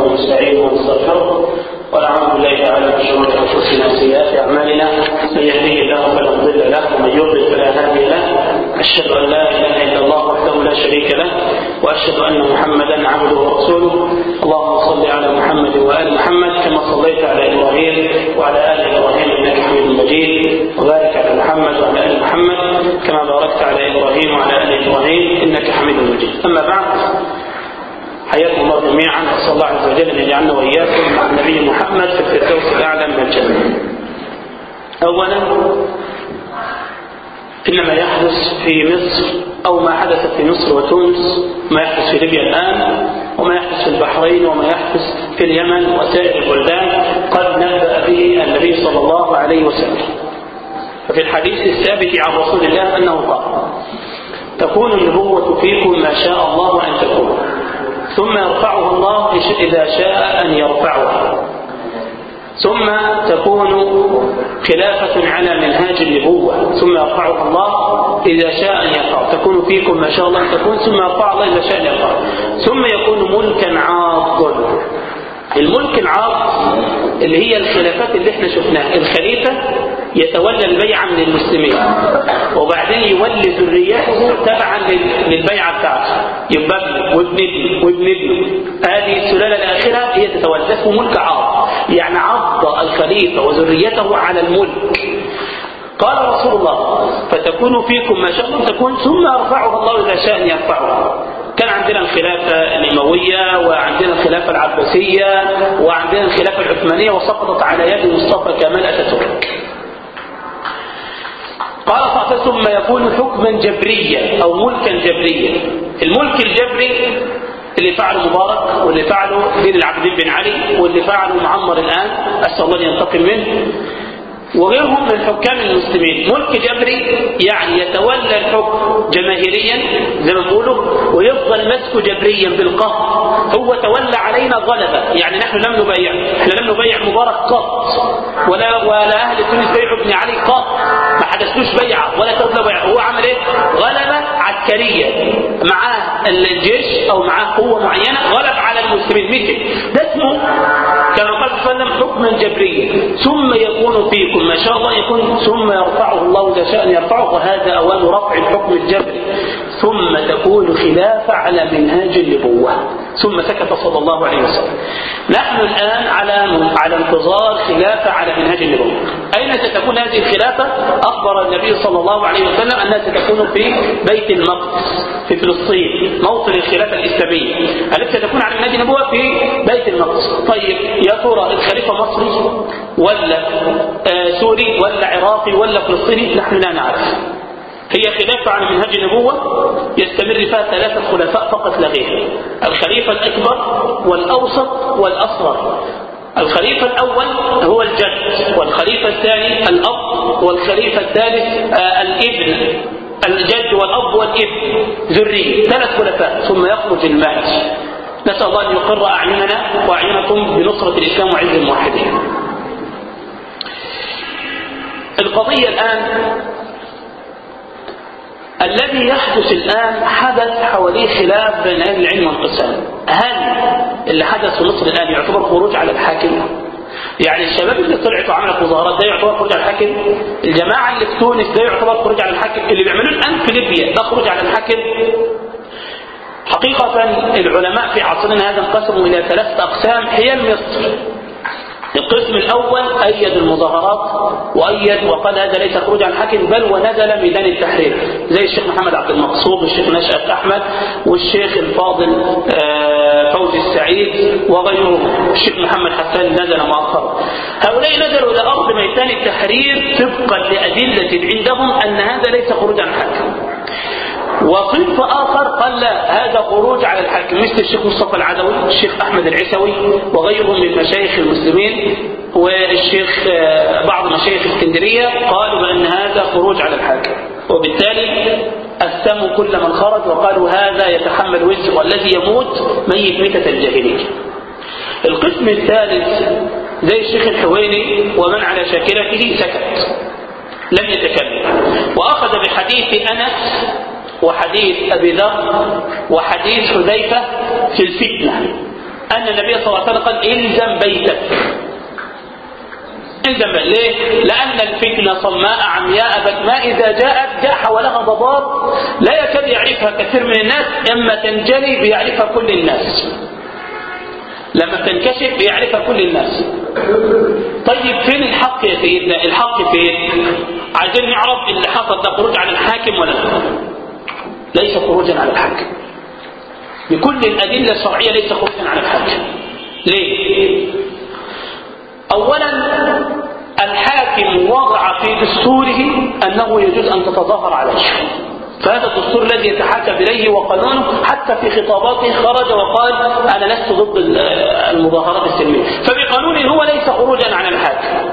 ونستعينه ونستغفره ونعوذ بالله تعالى من شرور انفسنا وسيئات اعمالنا من يهديه الله فلا مضل له ومن يضلل فلا هادي له اشهد ان لا اله الا الله وحده لا شريك له واشهد ان محمدا عبده ورسوله اللهم صل على محمد وال محمد كما صليت على ابراهيم وعلى ال ابراهيم انك حميد مجيد وبارك على محمد وعلى ال محمد كما باركت على ابراهيم وعلى ال ابراهيم انك حميد مجيد اما بعد حياكم الله جميعا اسال الله عز وجل ان يجعلنا واياكم مع النبي محمد في الفردوس الاعلى من الجنه. اولا ان ما يحدث في مصر او ما حدث في مصر وتونس ما يحدث في ليبيا الان وما يحدث في البحرين وما يحدث في اليمن وسائر البلدان قد نبأ به النبي صلى الله عليه وسلم. ففي الحديث الثابت عن رسول الله انه قال: تكون النبوة فيكم ما شاء الله ان تكون. ثم يرفعه الله إذا شاء أن يرفعه ثم تكون خلافة على منهاج النبوة ثم يرفعه الله إذا شاء أن يرفعه تكون فيكم ما شاء الله أن تكون ثم يرفع الله إذا شاء أن يرفعه ثم يكون ملكا عاضا الملك العاض اللي هي الخلافات اللي احنا شفناها الخليفة يتولى البيعة من المسلمين وبعدين يولي ذريته تبعا للبيعة بتاعته يبقى ابنه وابن ابنه وابن ابنه هذه السلالة الآخرة هي تتولى اسمه ملك عاض يعني عض الخليفة وذريته على الملك قال رسول الله فتكون فيكم ما شاء الله تكون ثم يرفعها الله إذا شاء أن يرفعها كان عندنا الخلافة الإموية وعندنا الخلافة العباسية وعندنا الخلافة العثمانية وسقطت على يد مصطفى كمال أتاتورك قال ثم يكون حكما جبريا أو ملكا جبريا الملك الجبري اللي فعله مبارك واللي فعله دين العابدين بن علي واللي فعله معمر الآن أسأل الله أن ينتقم منه وغيرهم من حكام المسلمين ملك جبري يعني يتولى الحكم جماهيريا زي ما بيقولوا ويفضل مسكه جبريا بالقهر هو تولى علينا غلبة يعني نحن لم نبايع احنا لم نبايع مبارك قط ولا ولا اهل تونس بيعوا ابن علي قط ما حدثلوش بيعة ولا تولى بيعة هو عمل ايه غلبة عسكرية معاه الجيش او معاه قوة معينة غلب على المسلمين مثل ده اسمه كما قال صلى الله عليه وسلم حكما جبريا ثم يكون فيكم ما شاء الله يكون ثم يرفعه الله إذا شاء أن يرفعه وهذا أوان رفع الحكم الجبري ثم تكون خلافة على منهاج النبوة ثم سكت صلى الله عليه وسلم نحن الآن على على انتظار خلافة على منهاج النبوة أين ستكون هذه الخلافة؟ أخبر النبي صلى الله عليه وسلم أنها ستكون في بيت المقدس في فلسطين موطن الخلافة الإسلامية التي ستكون على منهاج النبوة في بيت المقدس طيب يا ترى الخليفة مصري ولا آه سوري ولا عراقي ولا فلسطيني نحن لا نعرف هي خلافة عن منهج النبوة يستمر فيها ثلاثة خلفاء فقط لا غير الخليفة الأكبر والأوسط والأصغر الخليفة الأول هو الجد والخليفة الثاني الأب والخليفة الثالث آه الابن الجد والأب والابن ذرية ثلاث خلفاء ثم يخرج المهدي نسأل الله أن يقر أعيننا وأعينكم بنصرة الإسلام وعز الموحدين القضية الآن الذي يحدث الآن حدث حواليه خلاف بين أهل العلم والقسام هل اللي حدث في مصر الآن يعتبر خروج على الحاكم يعني الشباب اللي طلعت وعملت مظاهرات ده يعتبر خروج على الحاكم الجماعة اللي في تونس ده يعتبر خروج على الحاكم اللي بيعملوه الآن في ليبيا ده خروج على الحاكم حقيقة العلماء في عصرنا هذا انقسموا إلى ثلاثة أقسام حيال مصر القسم الأول أيد المظاهرات وأيد وقال هذا ليس خروج عن حاكم بل ونزل ميدان التحرير زي الشيخ محمد عبد المقصود والشيخ نشأت أحمد والشيخ الفاضل فوزي السعيد وغيرهم الشيخ محمد حسان نزل مؤخرا هؤلاء نزلوا إلى أرض ميدان التحرير طبقا لأدلة عندهم أن هذا ليس خروج عن حاكم وصنف آخر قال لا هذا خروج على الحاكم مثل الشيخ مصطفى العدوي الشيخ أحمد العسوي وغيرهم من مشايخ المسلمين والشيخ بعض مشايخ اسكندرية قالوا بأن هذا خروج على الحاكم وبالتالي أسموا كل من خرج وقالوا هذا يتحمل وزر والذي يموت ميت ميتة الجاهلية القسم الثالث زي الشيخ الحويني ومن على شاكلته سكت لم يتكلم وأخذ بحديث أنس وحديث أبي ذر وحديث حذيفة في الفتنة أن النبي صلى الله عليه وسلم قال الزم بيتك الزم ليه؟ لأن الفتنة صماء عمياء بكماء إذا جاءت جاء حولها ضباب لا يكاد يعرفها كثير من الناس إما تنجلي بيعرفها كل الناس لما تنكشف بيعرفها كل الناس طيب فين الحق يا سيدنا الحق فين عايزين نعرف اللي حصل ده خروج عن الحاكم ولا لا ليس خروجا عن الحاكم بكل الأدلة الشرعية ليس خروجا عن الحاكم ليه أولا الحاكم وضع في دستوره أنه يجوز أن تتظاهر عليه فهذا الدستور الذي يتحاكم إليه وقانونه حتى في خطاباته خرج وقال أنا لست ضد المظاهرات السلمية فبقانونه هو ليس خروجا عن الحاكم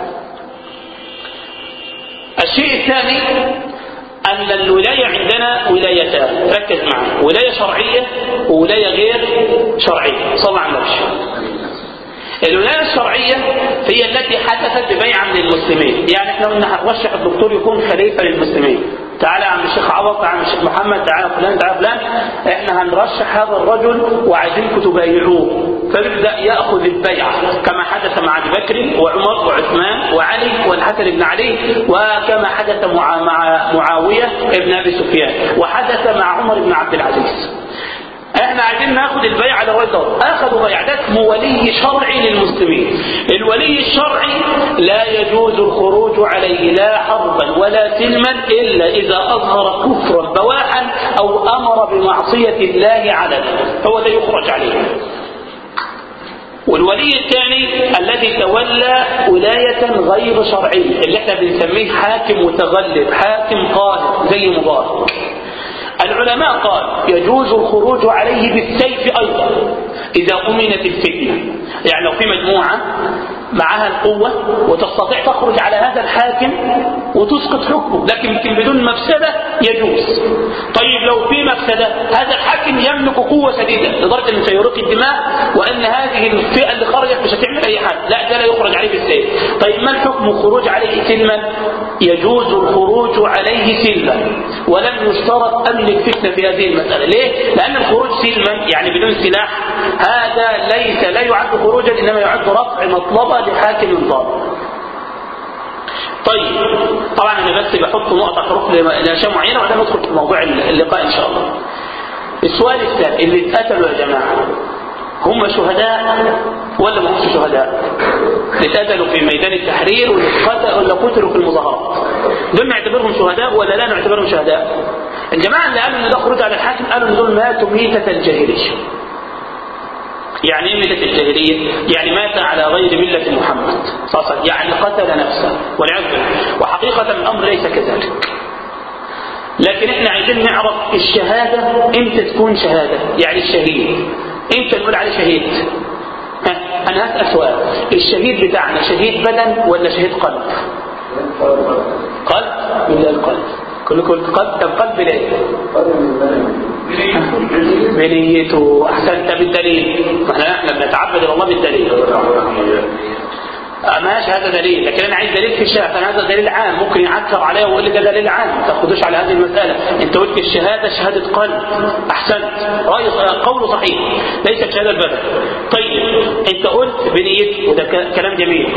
الشيء الثاني أن الولاية عندنا ولايتان ركز معي ولاية شرعية وولاية غير شرعية صلى على النبي الولاية الشرعية هي التي حدثت ببيعة من المسلمين يعني احنا قلنا هنرشح الدكتور يكون خليفة للمسلمين تعالى يا عم الشيخ عوض تعالى يا عم الشيخ محمد تعالى فلان تعالى فلان احنا هنرشح هذا الرجل وعايزينكم تبايعوه فبيبدا ياخذ البيعه كما حدث مع ابي بكر وعمر وعثمان وعلي والحسن بن علي وكما حدث مع مع معاويه بن ابي سفيان وحدث مع عمر بن عبد العزيز احنا عايزين ناخد البيعة للراجل ده اخذوا بيعة ده اسمه ولي شرعي للمسلمين الولي الشرعي لا يجوز الخروج عليه لا حربا ولا سلما الا اذا اظهر كفرا بواحا او امر بمعصية الله علنا هو ده يخرج عليه والولي الثاني الذي تولى ولاية غير شرعية اللي احنا بنسميه حاكم متغلب حاكم قاهر زي مبارك العلماء قال يجوز الخروج عليه بالسيف أيضا إذا أمنت الفتنة يعني لو في مجموعة معها القوة وتستطيع تخرج على هذا الحاكم وتسقط حكمه لكن يمكن بدون مفسدة يجوز طيب لو في مفسدة هذا الحاكم يملك قوة شديدة لدرجة أنه سيرقي الدماء وأن هذه الفئة اللي خرجت مش هتعمل أي حاجة لا ده لا يخرج عليه بالسيف طيب ما الحكم الخروج عليه سلما يجوز الخروج عليه سلما ولم يشترط أمن الفتنة في هذه المسألة ليه؟ لأن الخروج سلما يعني بدون سلاح هذا ليس لا يعد خروجا إنما يعد رفع مطلبة لحاكم ظالم طيب طبعا انا بس بحط نقطة حروف لاشياء معينة وبعدين ندخل في موضوع اللقاء ان شاء الله. السؤال الثاني اللي اتقتلوا يا جماعة هم شهداء ولا ما همش شهداء؟ اللي اتقتلوا في ميدان التحرير واللي ولا قتلوا في المظاهرات. دول نعتبرهم شهداء ولا لا نعتبرهم شهداء؟ الجماعة اللي قالوا ان ده خروج على الحاكم قالوا ان دول ماتوا ميتة الجاهلية. يعني ايه ملة الجاهلية؟ يعني مات على غير ملة محمد صلى الله عليه وسلم يعني قتل نفسه والعياذ بالله وحقيقة الأمر ليس كذلك لكن احنا عايزين نعرف الشهادة امتى تكون شهادة يعني الشهيد امتى نقول عليه شهيد ها انا هسأل سؤال الشهيد بتاعنا شهيد بدن ولا شهيد قلب قلب ولا القلب كلكم قلب طب قلب ليه بنيته احسنت بالدليل احنا احنا بنتعبد الله بالدليل ماشي هذا دليل لكن انا عايز دليل في الشهاده هذا دليل عام ممكن يعكر عليه ويقول لي ده دليل عام ما تاخدوش على هذه المساله انت قلت الشهاده شهاده قلب احسنت راي قوله صحيح ليست شهاده البدن طيب انت قلت بنيته وده كلام جميل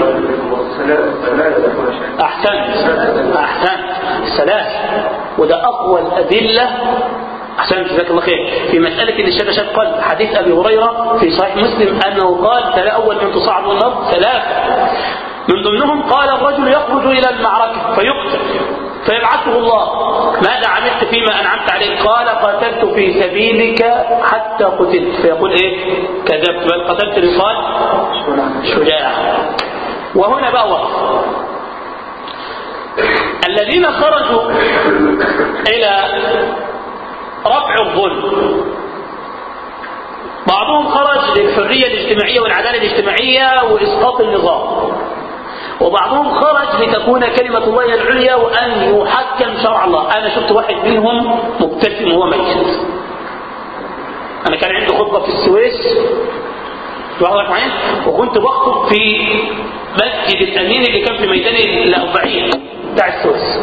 احسنت احسنت الثلاث وده اقوى الادله أحسنت جزاك الله خير في مسألة إن الشهادة شهادة قلب حديث أبي هريرة في صحيح مسلم أنه قال تلا أول من تصعد النار ثلاثة من ضمنهم قال الرجل يخرج إلى المعركة فيقتل فيبعثه الله ماذا عملت فيما أنعمت عليه قال قتلت في سبيلك حتى قتلت فيقول إيه كذبت بل قتلت لقال شجاع وهنا بقى وقف الذين خرجوا إلى رفع الظلم بعضهم خرج للحرية الاجتماعية والعدالة الاجتماعية وإسقاط النظام وبعضهم خرج لتكون كلمة الله العليا وأن يحكم شرع الله أنا شفت واحد منهم مبتسم وهو ميت أنا كان عندي خطبة في السويس واضح معايا وكنت بخطب في مسجد الأمين اللي كان في ميدان الأربعين بتاع السويس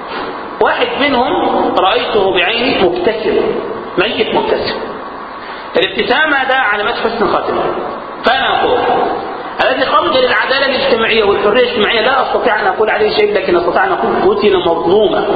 واحد منهم رأيته بعيني مبتسم ميت مبتسم الابتسامة ده علامات حسن خاتمة فأنا أقول الذي خرج للعدالة الاجتماعية والحرية الاجتماعية لا أستطيع أن أقول عليه شيء لكن أستطيع أن أقول قتل مظلوما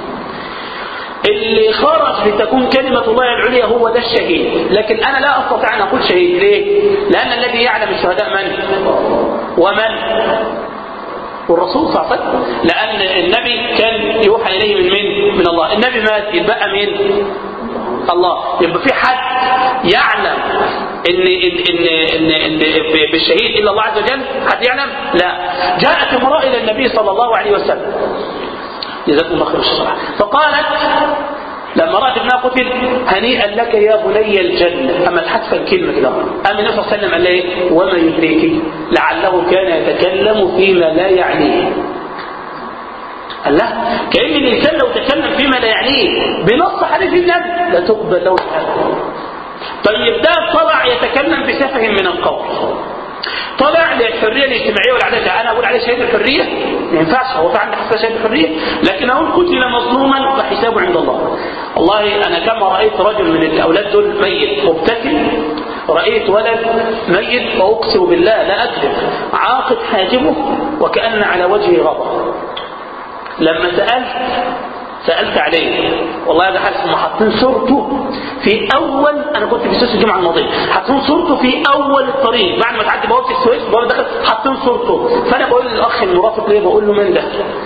اللي خرج لتكون كلمة الله العليا هو ده الشهيد لكن أنا لا أستطيع أن أقول شهيد ليه؟ لأن الذي يعلم الشهداء من؟ ومن؟ والرسول صلى الله عليه وسلم لأن النبي كان يوحى إليه من من؟ من الله النبي مات يتبقى مين؟ الله يبقى في حد يعلم ان ان ان ان, إن بالشهيد الا الله عز وجل حد يعلم لا جاءت امراه الى النبي صلى الله عليه وسلم جزاكم الله خير الصلاة فقالت لما رأت ابنها قتل هنيئا لك يا بني الجنة أما تحدث الكلمة كده أما النبي صلى الله عليه وسلم قال لها وما يدريك لعله كان يتكلم فيما لا يعنيه قال لا كأن الإنسان لو تكلم فيما لا يعنيه بنص حديث النبي لا تقبل له طيب ده طلع يتكلم بسفه من القول طلع للحريه الاجتماعيه والعداله انا اقول عليه شهيد الحريه ما ينفعش هو فعلا حسب شهيد الحريه لكن اقول قتل مظلوما فحسابه عند الله والله انا كما رايت رجل من الاولاد دول ميت مبتسم رايت ولد ميت واقسم بالله لا اكذب عاقد حاجبه وكان على وجهه غضب لما سالت سألت عليه والله هذا حاسس هم حاطين صورته في أول أنا كنت في سويس الجمعة الماضية حاطين صورته في أول الطريق بعد ما تعدي بوابة السويس بوابة دخل حاطين صورته فأنا بقول للأخ المرافق ليه بقول له من ده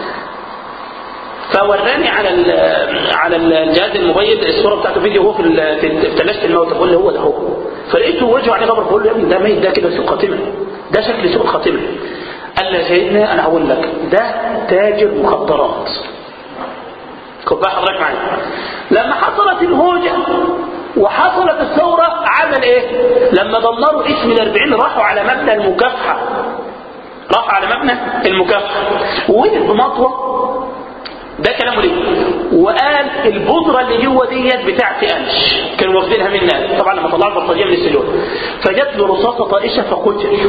فوراني على على الجهاز الموبايل الصوره بتاعته فيديو هو في في تلاشة الموت بقول له هو ده هو فلقيته وجهه عليه غبر بقول له يا ابني ده ميت ده كده سوء خاتمه ده شكل سوء خاتمه قال لي يا سيدنا انا هقول لك ده تاجر مخدرات خد بقى حضرتك معايا لما حصلت الهوجة وحصلت الثورة عمل ايه لما دمروا اسم الاربعين راحوا على مبنى المكافحة راحوا على مبنى المكافحة ووقف بمطوة ده كلامه ليه وقال البودرة اللي جوه ديت بتاعت قمش كانوا واخدينها منا طبعا لما طلعوا البطارية من السجون فجت له رصاصة طائشة فقتل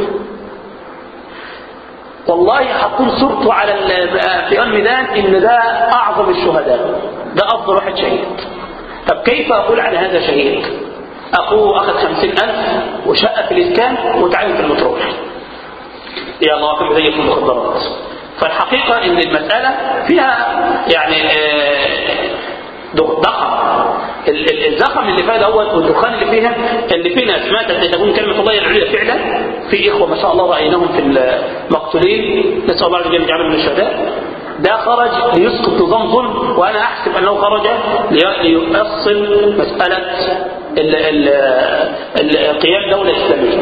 والله حاطين صورته على في الميدان ان ده اعظم الشهداء ده افضل واحد شهيد طب كيف اقول على هذا شهيد اخوه اخذ خمسين الف وشقة في الاسكان وتعين في المترول يا الله كم زي في المخدرات فالحقيقة ان المسألة فيها يعني ضخم الزخم اللي فيها دوت والدخان اللي فيها اللي فيه ناس ماتت لتكون كلمه الله العليا فعلا في اخوه ما شاء الله رايناهم في المقتولين نسال الله عز وجل يجعلهم من الشهداء ده خرج ليسقط نظام ظلم وانا احسب انه خرج ليؤصل مساله ال ال ال قيام دوله اسلاميه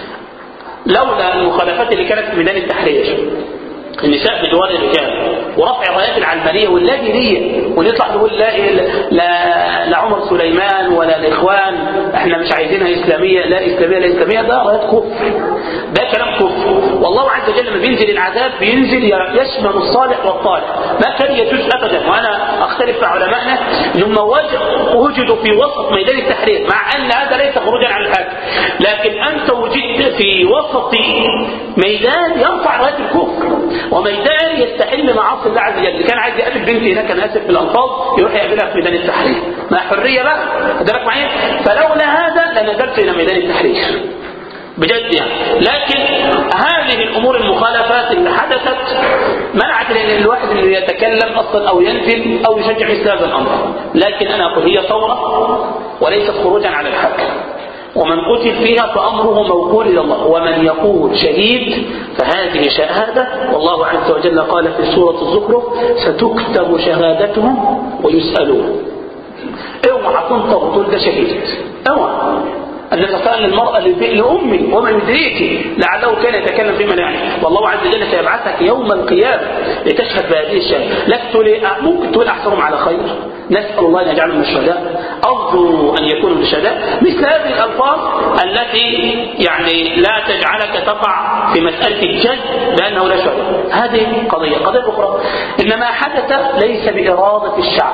لولا المخالفات اللي كانت في ميدان التحرير النساء بجوار الرجال ورفع الرايات العلمانيه واللاجئيه ونطلع نقول لا لا لا عمر سليمان ولا الاخوان احنا مش عايزينها اسلاميه لا اسلاميه لا اسلاميه ده رايات كفر ده كلام كفر والله عز وجل لما بينزل العذاب بينزل يشمل الصالح والطالح ما كان يجوز ابدا وانا اختلف مع علمائنا انهم وجدوا في وسط ميدان التحرير مع ان هذا ليس خروجا عن الحاكم لكن انت وجدت في وسط ميدان يرفع رايه الكفر وميدان يستحل معاصي الله عز وجل اللي كان عايز يقابل بنتي هناك انا اسف في الالفاظ يروح يقابلها في ميدان التحرير ما حريه بقى بالك معايا فلولا هذا لنزلت الى ميدان التحرير بجد يعني لكن هذه الامور المخالفات اللي حدثت منعت ان الواحد انه يتكلم اصلا او ينزل او يشجع مثل هذا الامر لكن انا اقول هي ثوره وليست خروجا على الحق ومن قتل فيها فأمره موكول إلى الله ومن يقول شهيد فهذه شهادة والله عز وجل قال في سورة الزخرف ستكتب شهادتهم ويسألون اوعى تنطق وتقول ده شهيد اوعى النبي قال للمرأة لأمي وما يدريك لعله كان يتكلم فيما لا يعني والله عز وجل سيبعثك يوم القيامة لتشهد بهذه الشهادة لا تقول ممكن تقول أحسنهم على خير نسأل الله أن يجعلهم من الشهداء أرجو أن يكونوا من الشهداء مثل هذه الألفاظ التي يعني لا تجعلك تقع في مسألة الجد بأنه لا شهداء هذه قضية قضية أخرى إنما حدث ليس بإرادة الشعب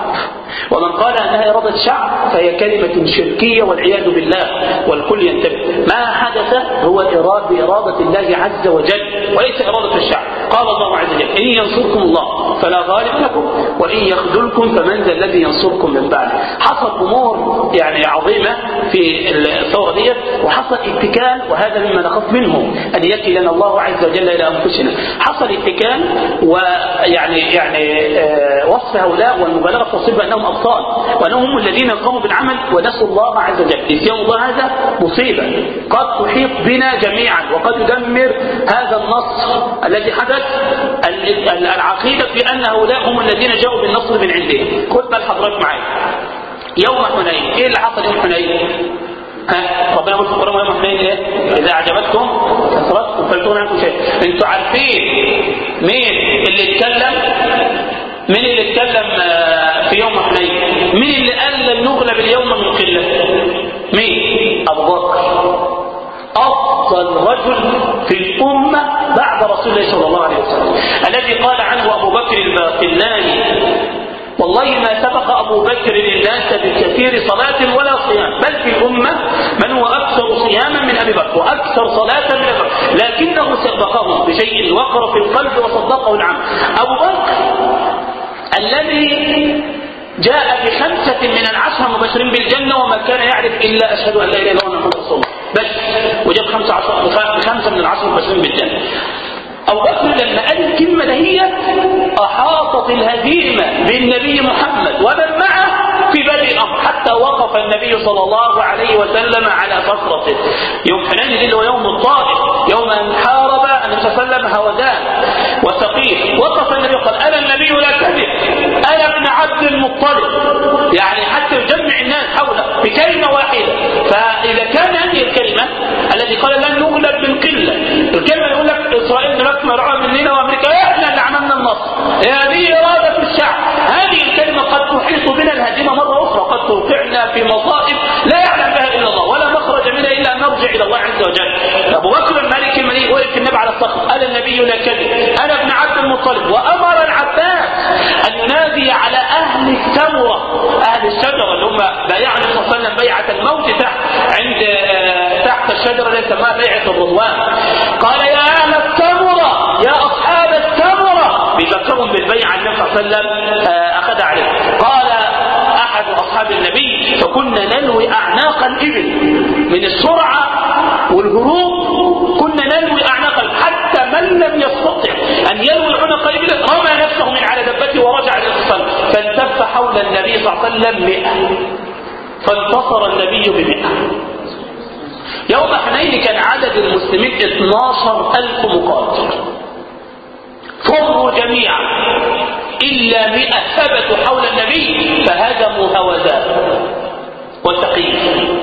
ومن قال أنها إرادة شعب فهي كلمة شركية والعياذ بالله والكل ينتبه ما حدث هو إرادة إرادة الله عز وجل وليس إرادة الشعب قال الله عز وجل إن ينصركم الله فلا غالب لكم وإن يخذلكم فمن ذا الذي ينصركم من بعده حصل أمور يعني عظيمة في الثورة دي وحصل اتكال وهذا مما نخاف منه أن يكلنا الله عز وجل إلى أنفسنا حصل اتكال ويعني يعني آه وصف هؤلاء والمبالغة في توصيف بأنهم أبطال وأنهم هم الذين قاموا بالعمل ونسوا الله عز وجل نسيان الله هذا مصيبة قد تحيط بنا جميعا وقد يدمر هذا النصر الذي حدث العقيدة بأن هؤلاء هم الذين جاءوا بالنصر من عندهم خذ بال حضرتك معي يوم حنين ايه اللي حصل يوم حنين ها ربنا يقول في القرآن يوم حنين ايه اذا اعجبتكم كثرتكم فلتغن عنكم شيء انتوا عارفين مين اللي اتكلم مين اللي اتكلم في يوم حنين مين اللي قال لن نغلب اليوم من قله مين ابو بكر افضل رجل في الامه بعد رسول الله صلى الله عليه وسلم الذي قال عنه ابو بكر الباقلاني والله ما سبق أبو بكر الناس بكثير صلاة ولا صيام بل في الأمة من هو أكثر صياما من أبي بكر وأكثر صلاة من أبي بكر لكنه سبقهم بشيء وقر في القلب وصدقه العام أبو بكر الذي جاء بخمسة من العشرة مبشرين بالجنة وما كان يعرف إلا أشهد أن لا إله إلا الله محمد رسول الله بس وجاب خمسة, عشر خمسة من العشرة مبشرين بالجنة أبو بكر لما قال الكلمة دهيت أحاطت الهزيمة بالنبي محمد ومن معه في بدء الأمر حتى وقف النبي صلى الله عليه وسلم على فصرته يوم حنين اللي هو يوم الطائف يوم أن حارب النبي صلى الله عليه وسلم هودان وثقيف وقف النبي قال أنا النبي لا كذب أنا ابن عبد المطلب يعني حتى يجمع الناس حوله بكلمة واحدة فإذا كان هذه الكلمة التي قال لن نغلب من قلة الكلمة يقول لك إسرائيل دلوقتي مرعوة مننا وأمريكا إحنا اللي عملنا النصر هذه إرادة الشعب هذه الكلمة قد تحيط بنا الهزيمة مرة أخرى قد توقعنا في مصائب لا يعلم بها إلا الله ولا مخرج منها إلا أن نرجع إلى الله عز وجل أبو بكر الملك المليء وقف النبي على الصخر قال النبي لا كذب أنا ابن عبد المطلب وأمر العباس أن ينادي على أهل الثمرة أهل الشجرة اللي هم بايعوا النبي صلى الله عليه وسلم بيعة الموت تحت عند تحت الشجرة اللي سماها بيعة الرضوان قال يا أهل الثمرة يا أصحاب الثمرة بيذكرهم بالبيعة النبي صلى الله عليه وسلم أخذ عليه قال أحد أصحاب النبي فكنا نلوي أعناق الإبل من السرعة والهروب كنا نلوي أعناق حتى من لم يستطع أن يلوي عنق الإبل رمى نفسه من على دبته ورجع إلى الصلاة فالتف حول النبي صلى الله عليه وسلم مئة فانتصر النبي بمئة يوم حنين كان عدد المسلمين 12 ألف مقاتل فروا جميعا إلا مئة ثبتوا حول النبي فهزموا هوزان والتقييد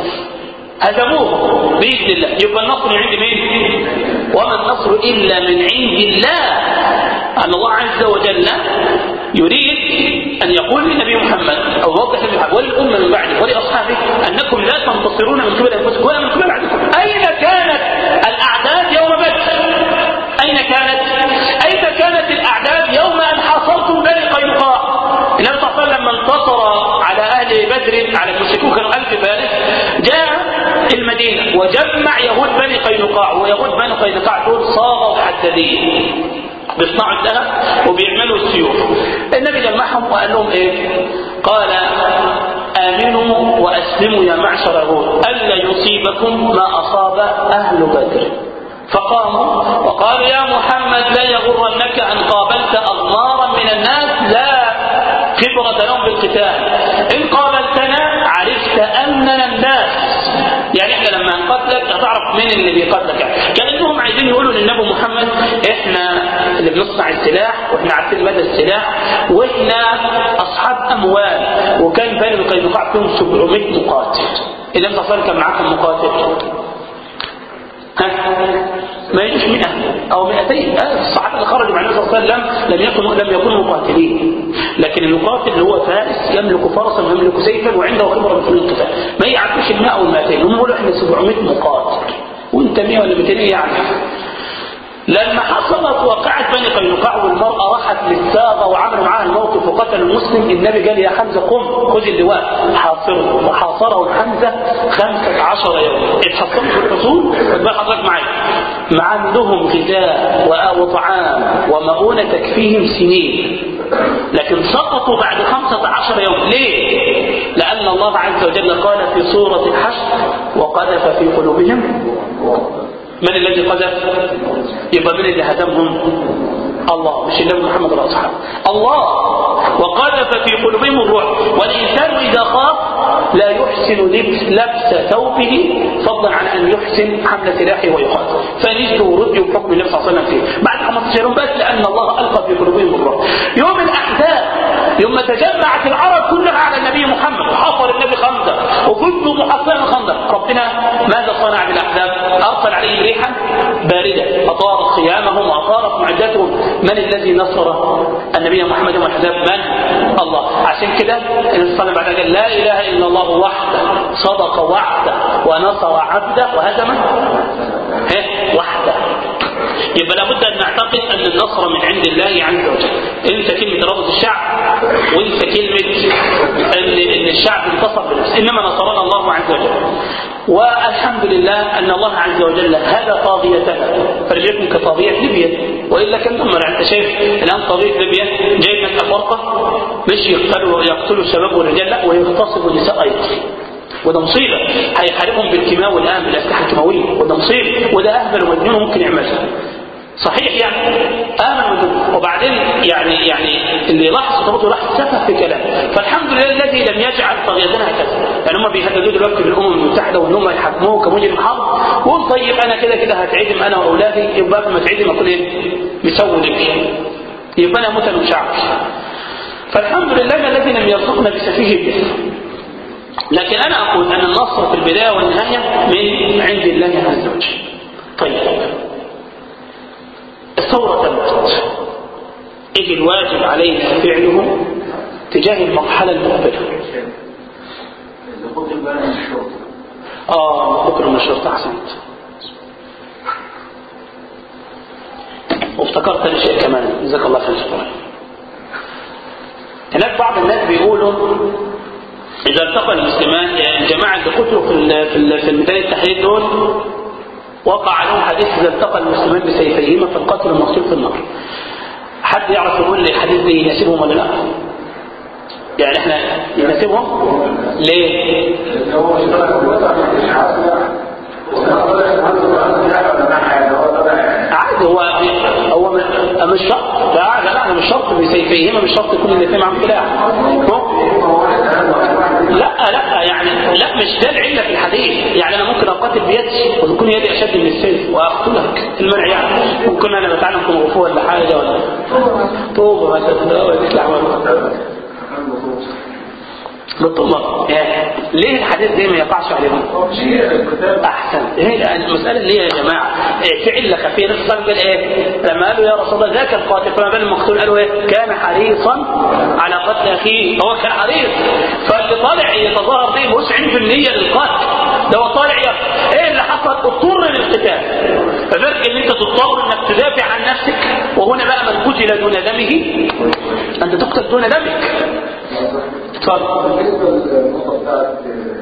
هزموه بإذن الله يبقى النصر من عند مين وما النصر إلا من عند الله أن الله عز وجل يريد أن يقول للنبي محمد أو يوضح للنبي وللأمة من بعده ولأصحابه أنكم لا تنتصرون من قبل أنفسكم ولا من قبل بعدكم أين كانت الأعداد يوم بدر أين كانت أين كانت الأعداد يوم أن حاصرتم بني قينقاع النبي صلى الله عليه وسلم لما انتصر على أهل بدر على المشركون كانوا ألف فارس جاء المدينة وجمع يهود بني قينقاع ويهود بني قينقاع دول صاغوا حدادين بيصنعوا الذهب وبيعملوا السيوف النبي جمعهم وقال لهم ايه قال آمنوا وأسلموا يا معشر يهود ألا يصيبكم ما أصاب أهل بدر فقاموا وقالوا يا محمد لا يغرنك أن قابلت أغمارا من الناس لا خبرة لهم بالقتال إن قابلتنا عرفت أننا الناس يعني احنا لما نقتلك هتعرف مين اللي بيقتلك يعني. كانهم عايزين يقولوا للنبي محمد احنا اللي بنصنع السلاح واحنا عارفين مدى السلاح واحنا اصحاب اموال وكان بني قينقاع فيهم 700 مقاتل اذا انت صار كان معاكم مقاتل ها ما يجوش 100 او 200 الصحابه اللي خرجوا مع النبي صلى الله عليه وسلم لم يكونوا لم يكونوا مقاتلين لكن المقاتل اللي هو فارس يملك فرسا ويملك سيفا وعنده خبره في القتال ما يعرفوش ال 100 او ال 200 هم يقولوا احنا 700 مقاتل وانت 100 ولا 200 يعني لما حصلت واقعة بني قينقاع والمرأة راحت للساغة وعملوا معاها الموقف وقتل المسلم النبي قال يا حمزة قم خذ اللواء حاصره وحاصره حمزة خمسة عشر يوم اتحصلوا في الرسول خد حضرتك معايا مع عندهم غذاء وطعام ومؤونة تكفيهم سنين لكن سقطوا بعد خمسة عشر يوم ليه؟ لأن الله عز وجل قال في سورة الحشر وقذف في قلوبهم من الذي قذف يبقى من اللي هدمهم الله مش النبي محمد ولا اصحابه الله وقذف في قلوبهم الروح والانسان اذا خاف لا يحسن لبس لبس ثوبه فضلا عن ان يحسن حمل سلاحه ويقاتل فنجده ورد بحكم النبي صلى الله عليه وسلم فيه بعد 15 يوم بس لان الله القى في قلوبهم الروح يوم الاحزاب يوم تجمعت العرب كلها على النبي محمد وحصر النبي خندق وكنتم محصنا الخندق ربنا ماذا صنع بالاحزاب ارسل عليهم ريحا بارده اطارت خيامهم واطارت معدتهم من الذي نصر النبي محمد والاحزاب من الله عشان كده النبي صلى الله عليه وسلم قال لا اله الا الله وحده صدق وعده ونصر عبده وهزم وحده يبقى لابد ان نعتقد ان النصر من عند الله عز وجل انت كلمه رفض الشعب وانت كلمه ان ان الشعب انتصر بنفسه انما نصرنا الله عز وجل والحمد لله ان الله عز وجل هدى طاغيتنا فرجعكم كطاغيه ليبيا والا كان دمر انت شايف الان طاغيه ليبيا جايب لك افارقه مش يقتلوا يقتلوا الشباب والرجال لا ويغتصبوا النساء ايضا وده مصيبة هيحاربهم بالكيماوي الآن بالأسلحة الكيماوية وده مصيبة وده أهبل ومجنون ممكن يعملها صحيح يعني آمن مجنون وبعدين يعني يعني اللي لاحظ برضه لاحظ سفه في كلام فالحمد لله الذي لم يجعل طريقتنا هكذا يعني هم بيهددوا دلوقتي بالامم المتحده وان هم يحكموه كمجرم حرب وقول طيب انا كده كده هتعدم انا واولادي يبقى قبل ما تعدم اكون ايه؟ مسوي لك يبقى انا اموت انا وشعبي فالحمد لله الذي لم يرزقنا بسفيه الجسم لكن أنا أقول أن النصر في البداية والنهاية من عند الله عز وجل طيب الثورة تمت إذ الواجب علينا فعله تجاه المرحلة المقبلة آه بكرة من الشرطة أحسنت وافتكرت أنا شيء كمان جزاك الله خير شكرا هناك بعض الناس بيقولوا إذا التقى المسلمان يعني الجماعة اللي قتلوا في في في ميدان التحرير دول وقع عليهم حديث إذا التقى المسلمان بسيفيهما فالقاتل المقتول في النار. حد يعرف يقول لي الحديث ده يناسبهم ولا لا؟ يعني احنا يناسبهم؟ ليه؟ عادي هو هو مش شرط لا لا لا مش شرط بسيفيهما مش شرط يكون الاثنين معاهم سلاح لا لا يعني لا مش ده العله في الحديث يعني انا ممكن اقاتل بيدي وتكون يدي اشد من السيف واقتلك المنع يعني ممكن انا بتعلم كونغ فو ولا حاجه ولا طوبه مثلا ولا بالطبع ليه الحديث ده ما يقعش عليهم احسن هي المساله اللي هي يا جماعه في عله خفيه النبي صلى الله عليه وسلم قال ايه لما قالوا يا رسول الله ذاك القاتل فما بال المقتول قالوا ايه كان حريصا على قتل اخيه هو كان حريص فاللي طالع يتظاهر به مش عنده النيه للقتل ده هو طالع يا ايه اللي حصل اضطر للقتال فذلك ان انت تضطر انك تدافع عن نفسك وهنا بقى من قتل دون دمه انت تقتل دون دمك اتفضل بالنسبه للنقطه بتاعت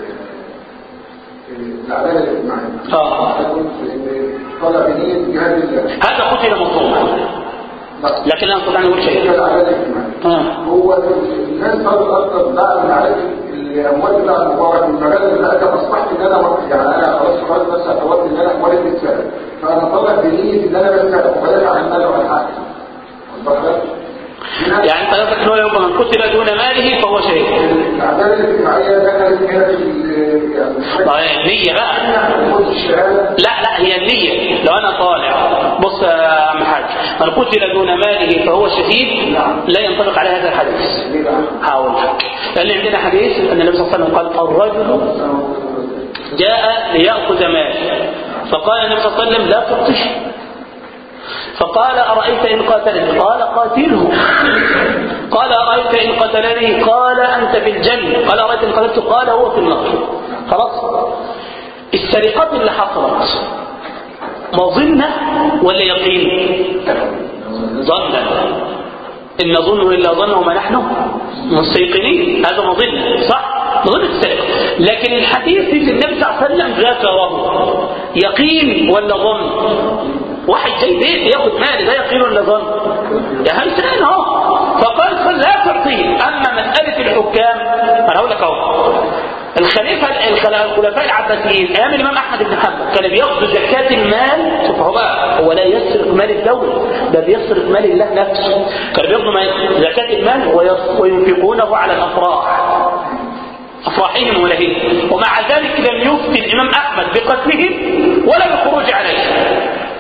العداله الاجتماعيه اه طلع بنيه جهاد الله هذا قتل مظلوما لكن لا نستطيع ان نقول شيء العداله الاجتماعيه آه. هو الناس صارت اكتر بعد ما عرفت الاموال بتاع المبارك المجال اللي انا اصبحت ان انا يعني انا خلاص خلاص بس اعتبرت ان انا اموالي بتتسرق فانا طالع بنيه ان انا بسرق وبدافع عن المال وعن حقي واخد بالك؟ يعني انت قصدك ان هو يبقى من قتل دون ماله فهو شهيد العداله الاجتماعيه دخلت هنا في ال- يعني ما هي النية بقى خد الشهاده لا لا هي النية لو انا طالع بص يا عم حاج من قتل دون ماله فهو شهيد لا ينطبق عليه هذا الحديث ليه بقى؟ هقول لك لان عندنا حديث ان النبي صلى الله عليه وسلم قال الرجل جاء ليأخذ مال فقال النبي صلى الله عليه وسلم لا تبطش فقال أرأيت إن قاتلني قال قاتله قال أرأيت إن قتلني قال أنت في الجنة قال أرأيت إن قتلته قال هو في النار خلاص السرقات اللي حصلت مظنة ولا يقين ظنا إن نظن إلا ظن وما نحن مستيقنين هذا مظنة صح مظنة السلف لكن الحديث في النبي صلى الله عليه وسلم ذكره يقين ولا ظن واحد جاي بيت ياخد مال ده يقين ولا ظن يا هيسان اهو فقال لا تعطيه اما مساله الحكام انا هقول لك اهو الخليفه الخلفاء العباسيين ايام الامام احمد بن حنبل كانوا بياخدوا زكاه المال شوف هو بقى هو لا يسرق مال الدوله ده بيسرق مال الله نفسه كانوا بياخدوا زكاه المال وينفقونه على الافراح افراحهم ولههم ومع ذلك لم يفتي الامام احمد بقتلهم ولا بالخروج عليهم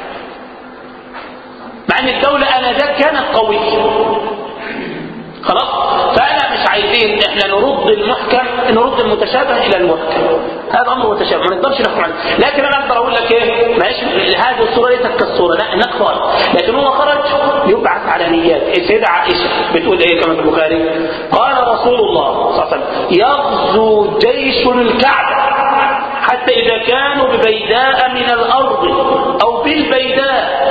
مع ان الدوله انذاك كانت قويه خلاص فانا مش عايزين احنا نرد المحكم نرد المتشابه الى المحكم هذا امر متشابه ما نقدرش نحكم عليه لكن انا اقدر اقول لك ايه ماشي هذه الصوره ليست كالصوره لا انك خارج لكن هو خرج يبعث على نيات السيده عائشه بتقول ايه كما في البخاري قال رسول الله صلى الله عليه وسلم يغزو جيش الكعبه حتى اذا كانوا ببيداء من الارض او بالبيداء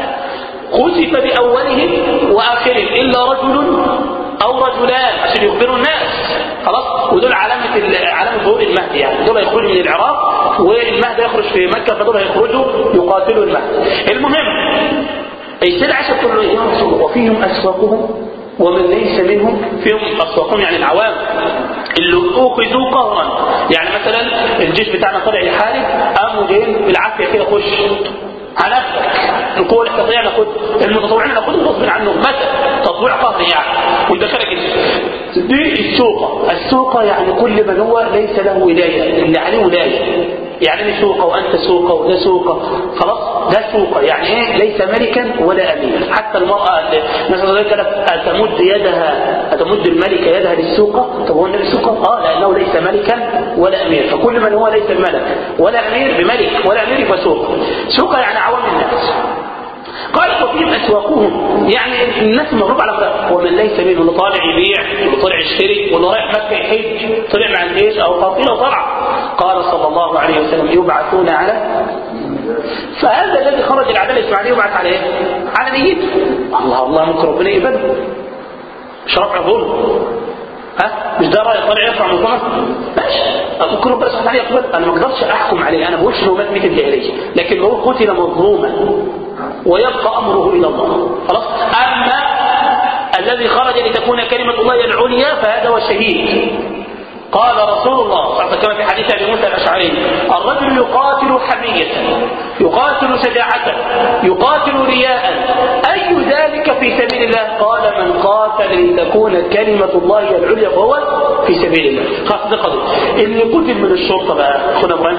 خسف بأولهم وآخرهم إلا رجل أو رجلان عشان يخبروا الناس خلاص ودول علامة علامة ظهور المهدي يعني دول يخرجوا من العراق والمهدي يخرج في مكة فدول هيخرجوا يقاتلوا المهدي المهم السيدة عائشة تقول له يا رسول الله وفيهم أسواقهم ومن ليس منهم فيهم أسواقهم يعني العوام اللي أخذوا قهرا يعني مثلا الجيش بتاعنا طلع يحارب قاموا جايين بالعافية كده خش هنفسك القوة الاحتياطية ناخد المتطوعين ناخدهم غصب عنهم متى تطويع قهري يعني وندخلك دي السوقة السوقة يعني كل من هو ليس له ولاية اللي عليه ولاية يعني ايه سوقة وانت سوقة وده سوقة خلاص ده سوقة يعني ايه ليس ملكا ولا امير حتى المرأة مثلا ذلك تمد يدها تمد الملكة يدها للسوقة طب هو النبي سوقة اه لانه ليس ملكا ولا امير فكل من هو ليس ملك ولا امير بملك ولا امير يبقى سوقة سوقة يعني عوام الناس قال وفيهم اسواقهم يعني الناس مغلوب على فرق ومن ليس منه اللي طالع يبيع واللي طالع يشتري واللي رايح مكه يحج طلع مع الجيش او قافله وطلع قال صلى الله عليه وسلم يبعثون على فهذا الذي خرج العداله الاسماعيليه يبعث على ايه؟ على نيته الله الله ممكن ربنا يقبله مش رفع ظلم ها مش ده راي طالع يرفع من ظلم ماشي ممكن ربنا سبحانه وتعالى يقبل انا ما اقدرش احكم عليه انا بقولش انه مات ميت الجاهليه لكن هو قتل مظلوما ويبقى امره الى الله خلاص اما الذي خرج لتكون كلمه الله العليا فهذا هو الشهيد قال رسول الله صلى الله عليه وسلم كما في حديث ابي موسى الاشعري الرجل يقاتل حميه يقاتل شجاعه يقاتل رياء اي ذلك في سبيل الله قال من قاتل لتكون كلمه الله العليا فهو في سبيل الله خلاص دي قضيه اللي قتل من الشرطه بقى اخونا ابراهيم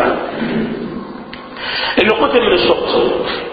اللي قتل من الشرطه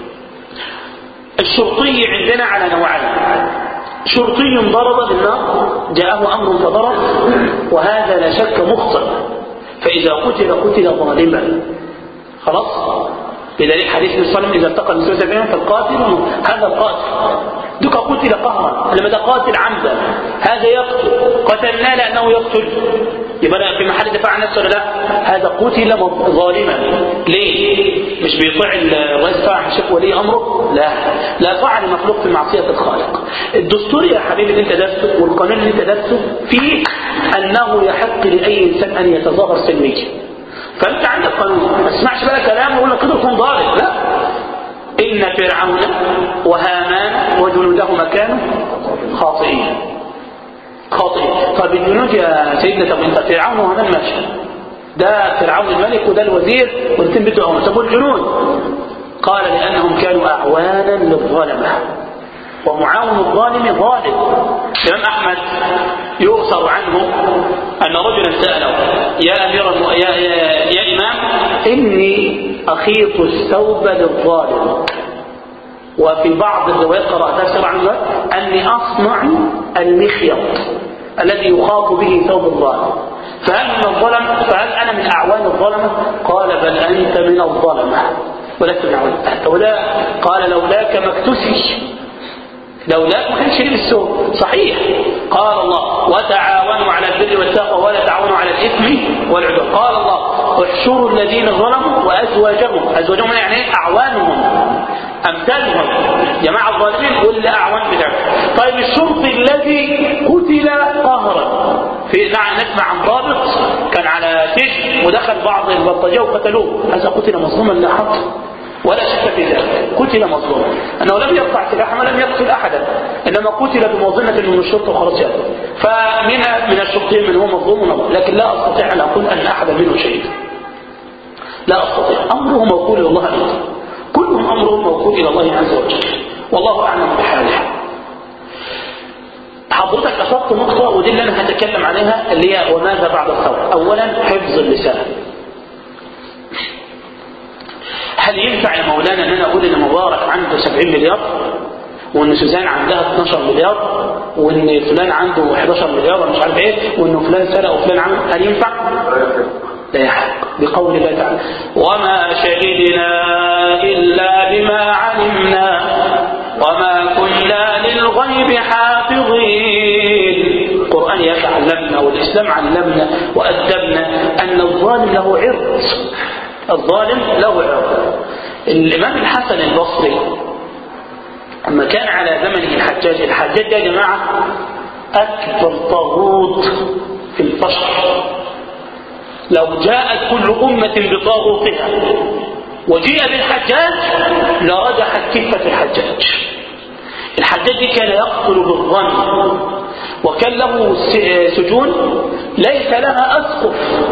الشرطي عندنا على نوعين شرطي ضرب بالنار جاءه امر فضرب وهذا لا شك مخطئ فاذا قتل قتل ظالما خلاص بدليل حديث النبي صلى الله عليه وسلم اذا التقى المسلمون بينهم فالقاتل هذا القاتل دوك قتل قهرا لما ده قاتل عمدا هذا يقتل قتلناه لانه يقتل يبقى في محل دفاع عن نفسه ولا لا هذا قتل ظالما ليه مش بيطيع الرئيس بتاع مش ولي امره لا لا طاعه لمخلوق في معصيه الخالق الدستور يا حبيبي اللي انت درسته والقانون اللي انت درسته فيه انه يحق لاي انسان ان يتظاهر سلميا فانت عندك قانون ما تسمعش بقى كلام ويقول لك كده تكون ضارب لا ان فرعون وهامان وجنودهما كانوا خاطئين خاطئين طب الجنود يا سيدنا طب انت فرعون وهامان ماشي ده فرعون الملك وده الوزير والاثنين بتوعهم طب والجنود قال لانهم كانوا اعوانا للظلمه ومعاون الظالم ظالم الإمام أحمد يؤثر عنه أن رجلا سأله يا أمير الم... يا, يا, يا إمام إني أخيط الثوب للظالم وفي بعض الروايات قرأتها سبعا أني أصنع المخيط الذي يخاط به ثوب الظالم فهل من الظلم فهل أنا من أعوان الظلمة قال بل أنت من الظلمة ولست من أعوان ولا قال لولاك ما اكتسي لولاك ما كانش السوء صحيح قال الله وتعاونوا على البر والتقوى ولا تعاونوا على الاثم والعدوان قال الله احشروا الذين ظلموا وازواجهم ازواجهم يعني ايه اعوانهم امثالهم جماعه الظالمين واللي اعوان بتاعهم طيب الشرط الذي قتل قهرا في نسمع عن ضابط كان على سجن ودخل بعض البلطجيه وقتلوه هذا قتل مظلوما لا حق ولا شك في ذلك قتل مظلوما انه لم يقطع سلاحا ولم يقتل احدا انما قتل بمظنه من الشرطه وخلاص يعني فمن من الشرطين من هو مظلوم لكن لا استطيع ان اقول ان احدا منه شهيد لا استطيع امره موكول الى الله ايضا كلهم امرهم موكول الى الله عز وجل والله اعلم بحاله حضرتك اصبت نقطه ودي اللي انا هتكلم عليها اللي هي وماذا بعد الثوره اولا حفظ اللسان هل ينفع يا مولانا ان انا اقول ان مبارك عنده 70 مليار وان سوزان عندها 12 مليار وان فلان عنده 11 مليار ومش عارف ايه وان فلان سرق وفلان عمل هل ينفع؟ لا يحق بقول الله تعالى وما شهدنا الا بما علمنا وما كنا للغيب حافظين القرآن يعلمنا والإسلام علمنا وأدبنا أن الظالم له عرض الظالم له عرض الإمام الحسن البصري لما كان على زمنه الحجاج الحجاج يا جماعة أكبر طاغوت في البشر لو جاءت كل أمة بطاغوتها وجيء بالحجاج لرجحت كفة الحجاج الحجاج كان يقتل بالظن وكان له سجون ليس لها أسقف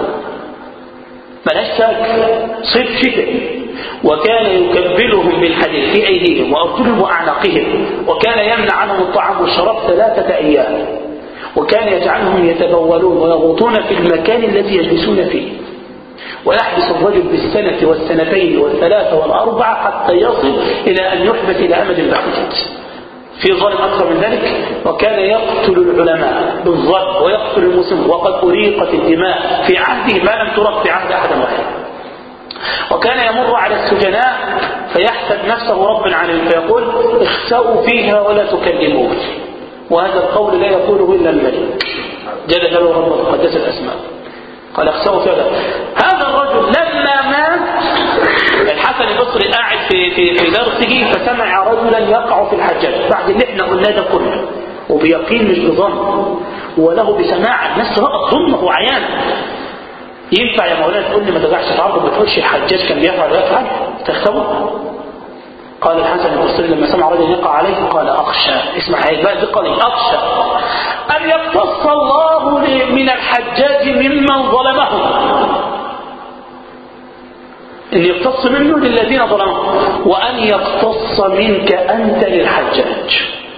ملاش ساك صيف شتاء وكان يكبلهم بالحديد في أيديهم وأرجلهم وأعناقهم وكان يمنع عنهم الطعام والشراب ثلاثة أيام وكان يجعلهم يتبولون ويغوطون في المكان الذي يجلسون فيه ويحبس الرجل بالسنة والسنتين والثلاثة والأربعة حتى يصل إلى أن يحبس إلى أمد بعيد في ظلم أكثر من ذلك وكان يقتل العلماء بالظلم ويقتل المسلم وقد أريقت الدماء في عهده ما لم ترق في عهد أحد واحد وكان يمر على السجناء فيحسب نفسه ربا عليهم فيقول اخسأوا فيها ولا تكلمون وهذا القول لا يقوله إلا الملك جل جلاله رب وقدس الأسماء قال اخسأوا فيها هذا الرجل لما مات الحسن البصري قاعد في في في درسه فسمع رجلا يقع في الحجاج بعد اللي احنا قلناه ده كله وبيقين مش بظن وله بسماع الناس رأت ظنه عيان ينفع يا مولانا تقول لي ما تدعش في عرضه ما تقولش الحجاج كان بيفعل ويفعل تختبر قال الحسن البصري لما سمع رجل يقع عليه قال اخشى اسمع هاي بقى دي قضيه اخشى ان يقتص الله من الحجاج ممن ظلمهم ان يقتص منه للذين ظلموا وان يقتص منك انت للحجاج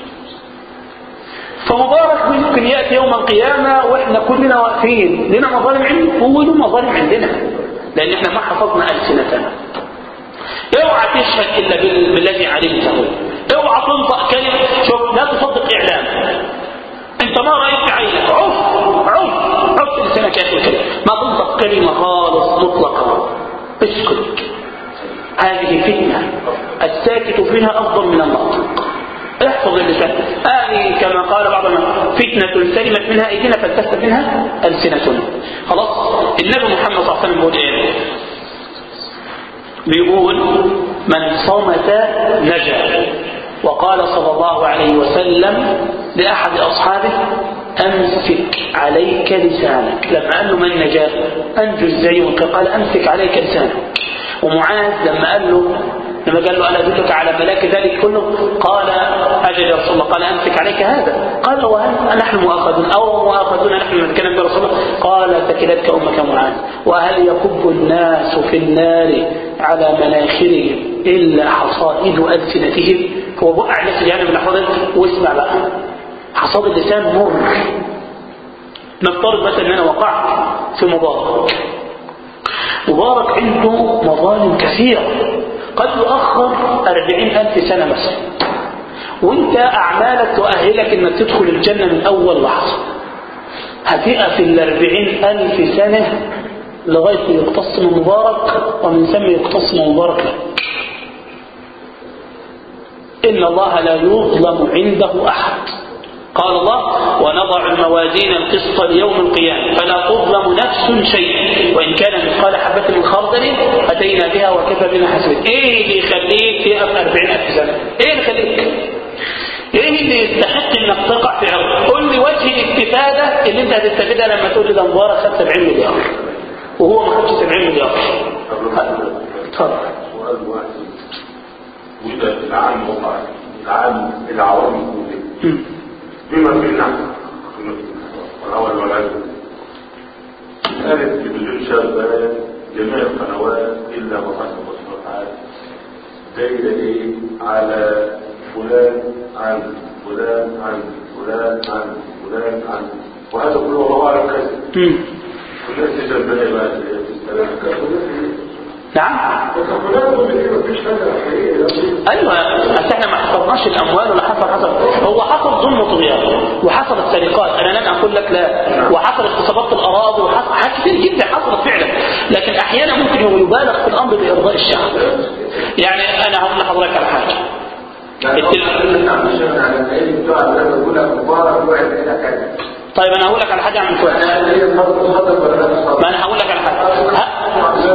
فمبارك ممكن ياتي يوم القيامه واحنا كلنا واقفين لنا مظالم عنده هو له مظالم عندنا لان احنا ما حفظنا السنتنا اوعى تشهد الا بالذي علمته اوعى تنطق كلمه شوف لا تصدق اعلام انت ما رايت بعينك عف عف عف لسانك يا اخي ما تنطق كلمه خالص مطلقه اسكت هذه فتنه الساكت فيها افضل من الناطق احفظ اللسان هذه كما قال بعض فتنة سلمت منها ايدينا فالتست منها السنتنا خلاص النبي محمد صلى الله عليه وسلم بيقول ايه بيقول من صمت نجا وقال صلى الله عليه وسلم لأحد أصحابه أمسك عليك لسانك لما قال له من نجا أنجو ازاي قال أمسك عليك لسانك ومعاذ لما قال له لما قال له ألا أدلك على ملاك ذلك كله قال أجل يا رسول الله قال أمسك عليك هذا قال وهل نحن مؤاخذون أو مؤاخذون نحن من كلام برسول الله قال ثكلتك أمك معاذ وهل يكب الناس في النار على مناخرهم إلا حصائد ألسنتهم هو وقع نفس جهنم من حضرتك واسمع بقى حصاد اللسان مر نفترض مثلا ان انا وقعت في مبارك مبارك عنده مظالم كثيرة قد يؤخر أربعين ألف سنة مثلا وانت أعمالك تؤهلك انك تدخل الجنة من أول لحظة هتقف الأربعين ألف سنة لغاية يقتص من مبارك ومن ثم يقتص من مبارك لك إن الله لا يظلم عنده أحد قال الله ونضع الموازين القسط ليوم القيامة فلا تظلم نفس شيئا وإن كان مثقال حبة من خردل أتينا بها وكفى بنا حسبين إيه اللي يخليك في أربعين ألف سنة إيه اللي يخليك ايه اللي يستحق انك تقع في عرض قول لي وجه الاستفادة اللي انت هتستفيدها لما تقول لي ده مبارك خد 70 مليار وهو ما خدش 70 مليار اتفضل سؤال واحد وده العام وقع العام العوام كلها بما في النحو والأول والعلم كانت تلفزيون شغال جميع القنوات إلا مصر المصطلحات دايرة إيه على فلان عن فلان عن فلان عن فلان عن وهذا كله والله أعلم كذا مم. والناس تشبه بقى في السلام نعم فلان يقول لي مفيش حاجه حقيقيه ايوه بس احنا ما حفظناش الاموال ولا حصل حصل هو حصل ظلم وطغيان وحصلت سرقات انا لن اقول لك لا وحصل اغتصابات الاراضي وحصل حاجات كتير جدا حصلت فعلا لكن احيانا ممكن هو يبالغ في الامر لارضاء الشعب يعني انا هقول لحضرتك على حاجه طيب انا هقول لك على حاجه يا عم فؤاد ما انا هقول لك على حاجه ها؟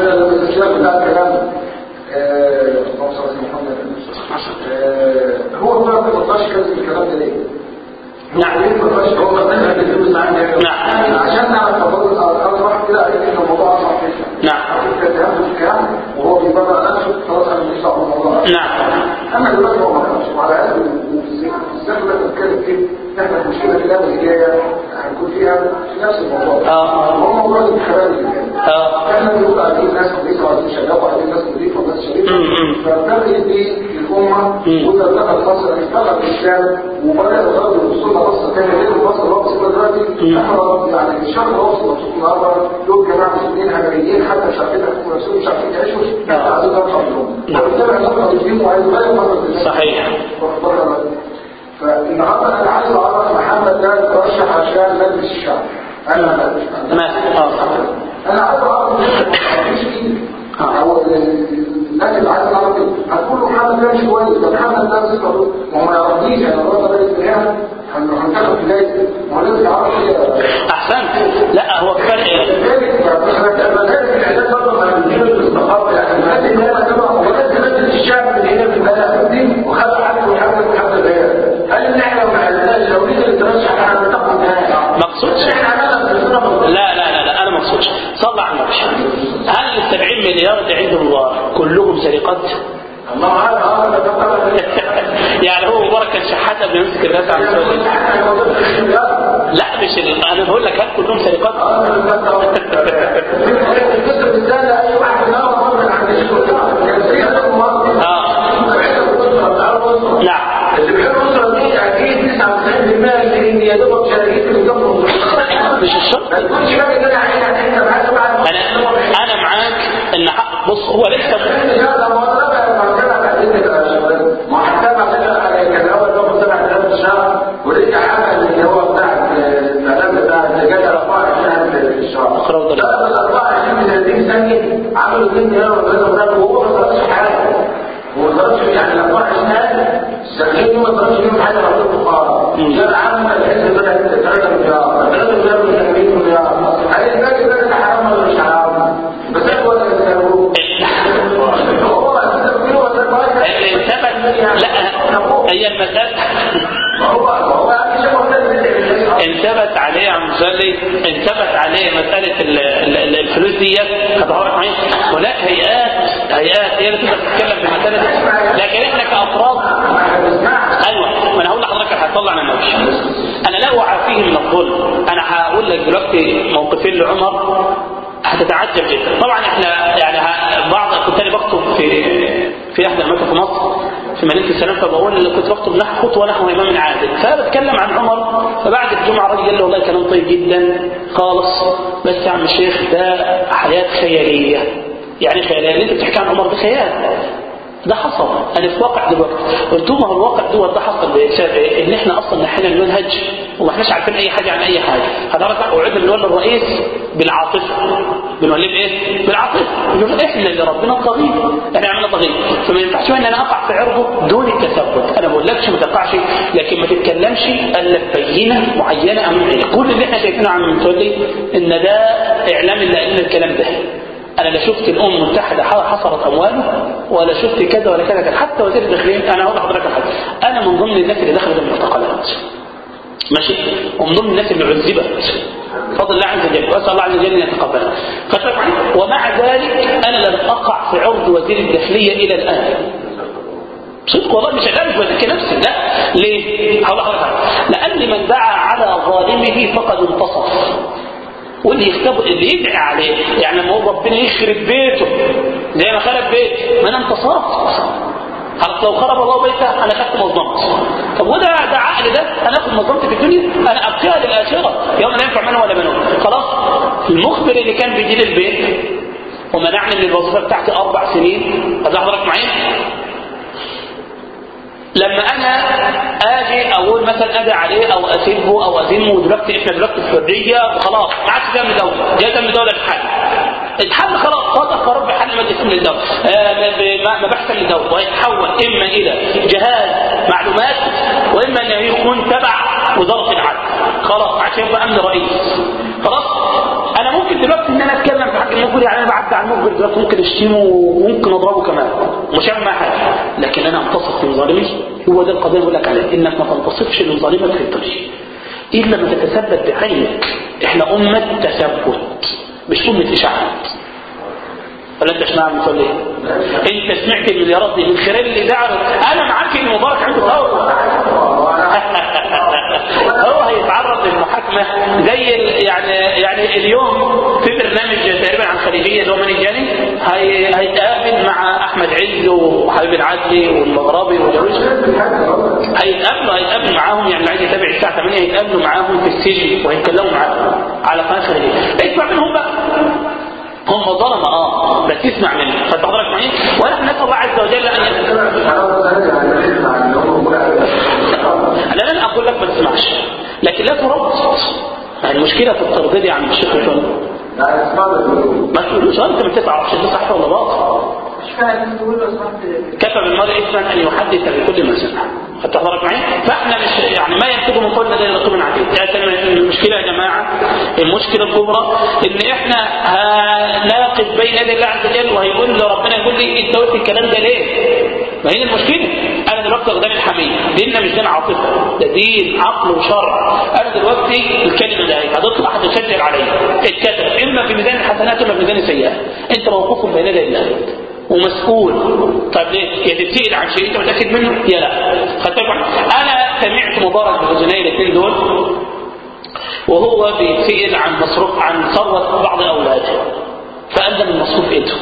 هو ما بيرضاش كذب الكلام ده ليه؟ نعم. ليه ما بيرضاش هو مثلا بيدوس عنده نعم. عشان نعرف تفاصيل انا راح كده قال ان الموضوع اصعب جدا نعم. كان ياخد الكلام وهو بيبرر نفسه خلاص انا مش صعب الموضوع نعم اما دلوقتي هو ما كانش وعلى الاقل الزمن اللي بنتكلم فيه احنا المشكله في الاول الجايه هنكون فيها في نفس الموضوع آه. هو موضوع الانتخابات اللي كان آه. احنا بنقول عايزين ناس كويسه وعايزين شباب وعايزين ناس نظيفه وناس شريفه مم، مم. فابتدت دي الامه مم. وتلتقت مصر انتقت الاسلام وبدا الغرب يبصوا لنا بصه ثانيه غير مصر اللي هو بصوا دلوقتي مم. احنا يعني الشرق الاوسط مبسوط النهارده دول جماعه مسلمين همجيين حتى مش عارفين يحكموا نفسهم مش عارفين يعيشوا احنا عايزين نرفع منهم نعم. وبالتالي هنرفع بيهم وعايز غير مره صحيح فالنهارده انا عايز اعرف محمد ده ترشح عشان مجلس الشعب انا ما مجلس الشعب. تمام اه انا عايز اعرف مفيش فيه او الناس اللي عايز اعرف ايه هتقول له محمد ده مش كويس ده محمد ده صفته ما هو ما يعرفنيش انا الراجل ده بيتكلم هنتاخد بدايه ما هو لازم يعرف ايه احسنت لا هو فرق ذلك المدارس الاعداد برضه ما بتجيب الاستقامه يعني الناس اللي هي تبع وكانت مجلس الشعب اللي هنا في البلد دي وخد حد وحد وحد البيان هل ان احنا ما عرفناش لو نيجي نترشح احنا بناخد نهايه ما اقصدش احنا عملنا في الصوره لا لا لا لا انا ما اقصدش صلى على النبي هل ال 70 مليار اللي عند مبارك كلهم سرقات؟ الله هذا هذا ده يعني هو مبارك كان شحات قبل ما يمسك الرئاسه على السعوديه لا مش ال... انا بقول لك هل كلهم سرقات؟ اه نعم اللي بيحب الاسره دي اكيد 99% اللي يا دوبك شركات اللي جنبهم مش الشرط ما تكونش فاكر ان انا عايز احنا معاك بعد انا انا معاك ان حق بص هو ليس ورجع عمل اللي هو بتاع الاعلان بتاع الزكاه الاربعه عشان في الشهر أقرأ ذلك. لا بس 24 من 30 ثانيه عملوا 2 مليار وثلاثه وهو ما صرفش حاجه هو ما صرفش يعني 24000 سنتين ما صرفش فيهم حاجه مكتوب خالص مم. لا عمل الحزب طلع 3 مليار 3 مليار من 80 مليار هل الباقي ده حرام ولا مش حرام؟ بس هو اللي بيسالوه هو اساسا كله ولا اللي ثبت لا هي المسألة هو هو مش هو ان ثبت عليه يا عم مسلي ان ثبت عليه مسألة ال- ال- ال- الفلوس دي هتعرف معي هناك هيئات هيئات هي اللي تقدر تتكلم في المسألة دي لكن احنا كأفراد ايوه ما انا هقول لحضرتك هطلع انا النوش انا لا اعافيه من الظلم انا هقول لك دلوقتي موقفين لعمر هتتعجب جدا طبعا احنا يعني ه- بعض كنت انا بكتب في في احدى الاماكن في مصر في مدينه السلام فبقول كنت بكتب نحو خطوه نحو امام عادل فبتكلم عن عمر فبعد الجمعه الراجل قال لي والله كلام طيب جدا خالص بس يا عم الشيخ ده حياه خياليه يعني خياليه اللي انت بتحكي عن عمر ده خيال ده حصل انا في واقع دلوقتي قلت لهم هو الواقع دوت ده حصل بسبب ايه؟ ان احنا اصلا نحن المنهج وما احناش عارفين اي حاجه عن اي حاجه حضرتك اوعد نقول للرئيس بالعاطفه بنوليه بايه؟ بالعاطفه يقول احنا اللي ربنا طغير احنا عملنا طغير فما ينفعش ان انا اقع في عرضه دون التثبت انا ما بقولكش ما تقعش لكن ما تتكلمش الا ببينه معينه امام عينك كل اللي احنا شايفينه عن متولي ان ده اعلام لان الكلام ده انا لا شفت الامم المتحده حصرت امواله ولا شفت كذا ولا كذا حتى وزير الداخليه انا هقول لحضرتك حاجه انا من ضمن الناس اللي دخلت المعتقلات ماشي ومن ضمن الناس اللي عذبت فضل الله عز وجل واسال الله عز وجل ان يتقبلها ومع ذلك انا لم اقع في عرض وزير الداخليه الى الان صدق والله مش انا مش بذكي نفسي لا ليه؟ هقول لحضرتك لان من دعا على ظالمه فقد انتصر واللي يختبر اللي يدعي عليه يعني لما هو ربنا يخرب بيته زي ما خرب بيتي ما انا انتصرت خلاص لو خرب الله بيته انا خدت مظلمتي طب وده ده عقل ده انا اخد مظلمتي في الدنيا انا ابقيها للاخره يوم لا ينفع منه ولا منه خلاص المخبر اللي كان بيجي لي البيت ومنعني من الوظيفه بتاعتي اربع سنين هذا حضرتك معايا لما انا اجي اقول مثلا ادعي عليه او اسيبه او اذمه ودلوقتي احنا دلوقتي في حريه وخلاص ما عادش دم دوله جاي دم دوله الحل الحل خلاص صادق قرار بحل مجلس من الدوله آه مباحث من الدوله ويتحول اما الى جهاز معلومات واما انه يكون تبع وزاره العدل خلاص عشان يبقى امن رئيس خلاص انا ممكن دلوقتي ان انا اتكلم في حق المخبر يعني انا بعدي على المخبر دلوقتي ممكن اشتمه وممكن اضربه كمان مش هعمل معاه حاجه لكن انا انتصف من ظالمي هو ده القضيه بقول لك عليها انك ما تنتصفش من ظالمك في الدنيا الا ما تتثبت بعينك احنا امه تثبت مش امه اشاعات ولا انت اسمع بتقول ايه؟ انت سمعت المليارات دي من خلال الاذاعه انا معاك ان مبارك عنده ثوره هو هيتعرض للمحاكمه زي يعني يعني اليوم في برنامج تقريبا عن خليجيه اللي هو منجاني هي هيتقابل مع احمد عز وحبيب العدلي والمغربي والجروش هيتقابلوا هيتقابل معاهم يعني اللي عايز يتابع الساعه 8 هيتقابلوا معاهم في السجن وهيتكلموا معاهم على قناه خليجيه اسمع منهم بقى هم ظلمة اه بس اسمع منه فانت حضرتك معي ونحن نسال الله عز وجل ان انا لن اقول لك ما تسمعش لكن لا تردد المشكله في التردد عن الشيخ الفن ما تقولوش انت ما تعرفش ده صح ولا باطل كفى بالمرء اثما ان يحدث بكل ما سمع حتى حضرتك معي فاحنا مش يعني ما ينتج من قولنا ده رقم عديد يعني المشكله يا جماعه المشكله الكبرى ان احنا هناقف بين يدي الله عز وجل وهيقول ربنا يقول لي انت قلت الكلام ده ليه؟ ما هي المشكله انا دلوقتي قدام الحميد ديننا مش دين عاطفه ده دين عقل وشرع انا دلوقتي الكلمه ده هتطلع هتسجل عليا اتكتب اما في ميزان الحسنات اما في ميزان السيئات انت موقوف بين يدي الله ومسؤول طب ليه؟ يا تتسأل عن شيء انت متاكد منه يا لا خدت انا سمعت مبارك باذني الاثنين دول وهو بيتسأل عن مصروف عن ثروه بعض اولاده فقدم المصروف ايده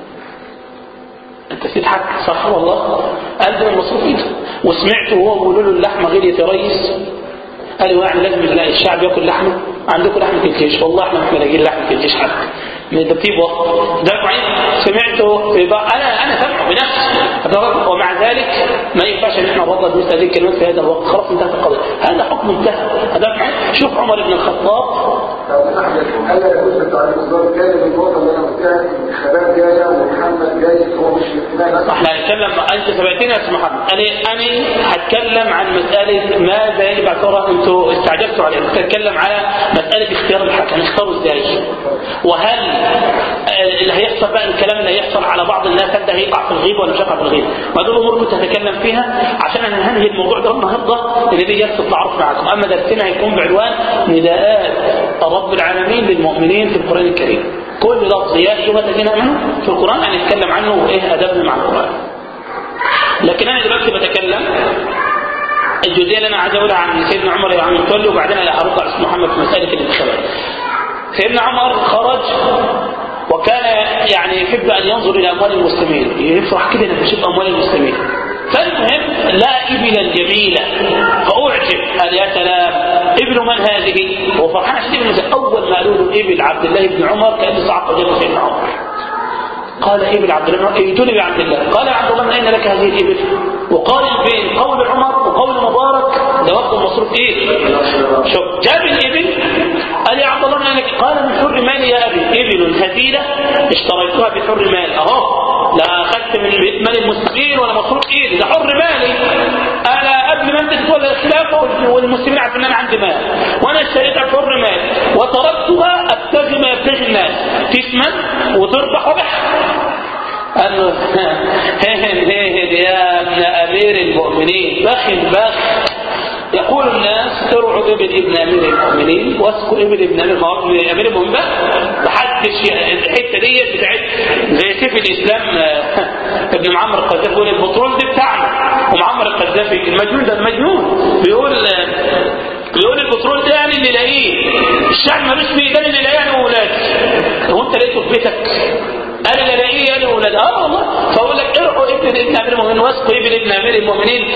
انت تضحك صح والله قدم المصروف ايده وسمعته وهو بيقولوا له اللحمه غليت يا ريس قال له يعني لازم نلاقي الشعب ياكل لحمه عندكم لحمه الجيش والله احنا مش لاقيين لحمه الجيش حتى من ده طيب وقت ده معين سمعته في بعض انا انا سامعه بنفسي ومع ذلك ما ينفعش ان احنا نردد مثل هذه الكلمات في هذا الوقت خلاص انتهت القضيه هذا حكم انتهى هذا معين شوف عمر بن الخطاب هل يجوز التعليم الصغير جاي بالوطن اللي انا قلتها الشباب جايه ومحمد جاي هو مش احتمال احنا هنتكلم انت سبقتني يا استاذ محمد انا انا هتكلم عن مساله ماذا يجب على ترى انتوا استعجبتوا عليه هتكلم على مساله اختيار الحكم هنختاره ازاي وهل اللي هيحصل بقى الكلام اللي هيحصل على بعض الناس هل ده هيقع في الغيب ولا مش هيقع في الغيب ما دول امور كنت هتكلم فيها عشان انا هنهي الموضوع ده النهارده اللي دي جلسه تعرف معاكم اما درسنا هيكون بعنوان نداءات رب العالمين للمؤمنين في القران الكريم كل لفظ يا ايها الذين امنوا في القران هنتكلم عنه وايه ادبنا مع القران لكن انا دلوقتي بتكلم الجزئيه اللي انا عايز اقولها عن سيدنا عمر وعن متولي وبعدين هرد على محمد في مساله الانتخابات سيدنا عمر خرج وكان يعني يحب ان ينظر الى اموال المسلمين يفرح كده انه يشوف اموال المسلمين فالمهم لا ابلا جميله فاعجب قال يا سلام ابن من هذه هو فرحان عشان ابن اول ما قالوا له ابن عبد الله بن عمر كان صعب وجد سيدنا عمر قال ابن عبد الله ائتوني بعبد الله قال يا عبد الله من اين لك هذه الابل وقارن بين قول عمر وقول مبارك ده وقت المصروف ايه شوف جاب الابل قال يا عبد الله ما لك قال من حر مالي يا ابي ابل هزيله اشتريتها بحر مال اهو لا اخذت من بيت مال المسلمين ولا مصروف ايدي ده حر مالي انا قبل ما انت تتولى الخلافه والمسلمين عارفين ان انا عندي مال وانا اشتريتها بحر مال وتركتها ابتغي ما يبتغي الناس تثمن وتربح وبح قال له ههد ههد يا ابن امير المؤمنين بخ بخ يقول الناس ارعوا ابن ابن امير المؤمنين واسقوا ابن ابن امير المؤمنين امير المؤمنين بقى محدش الحته دي بتاعت زي سيف الاسلام ابن معمر القذافي بيقول البترول ده بتاعنا ومعمر القذافي المجنون ده المجنون بيقول بيقول البترول ده يعني اللي لاقيه الشعب ملوش فيه ده اللي لاقيه انا واولادي هو انت لقيته في بيتك قال اللي لاقيه انا واولادي اه والله فاقول لك ارعوا ابن ابن امير المؤمنين واسقوا ابن ابن امير المؤمنين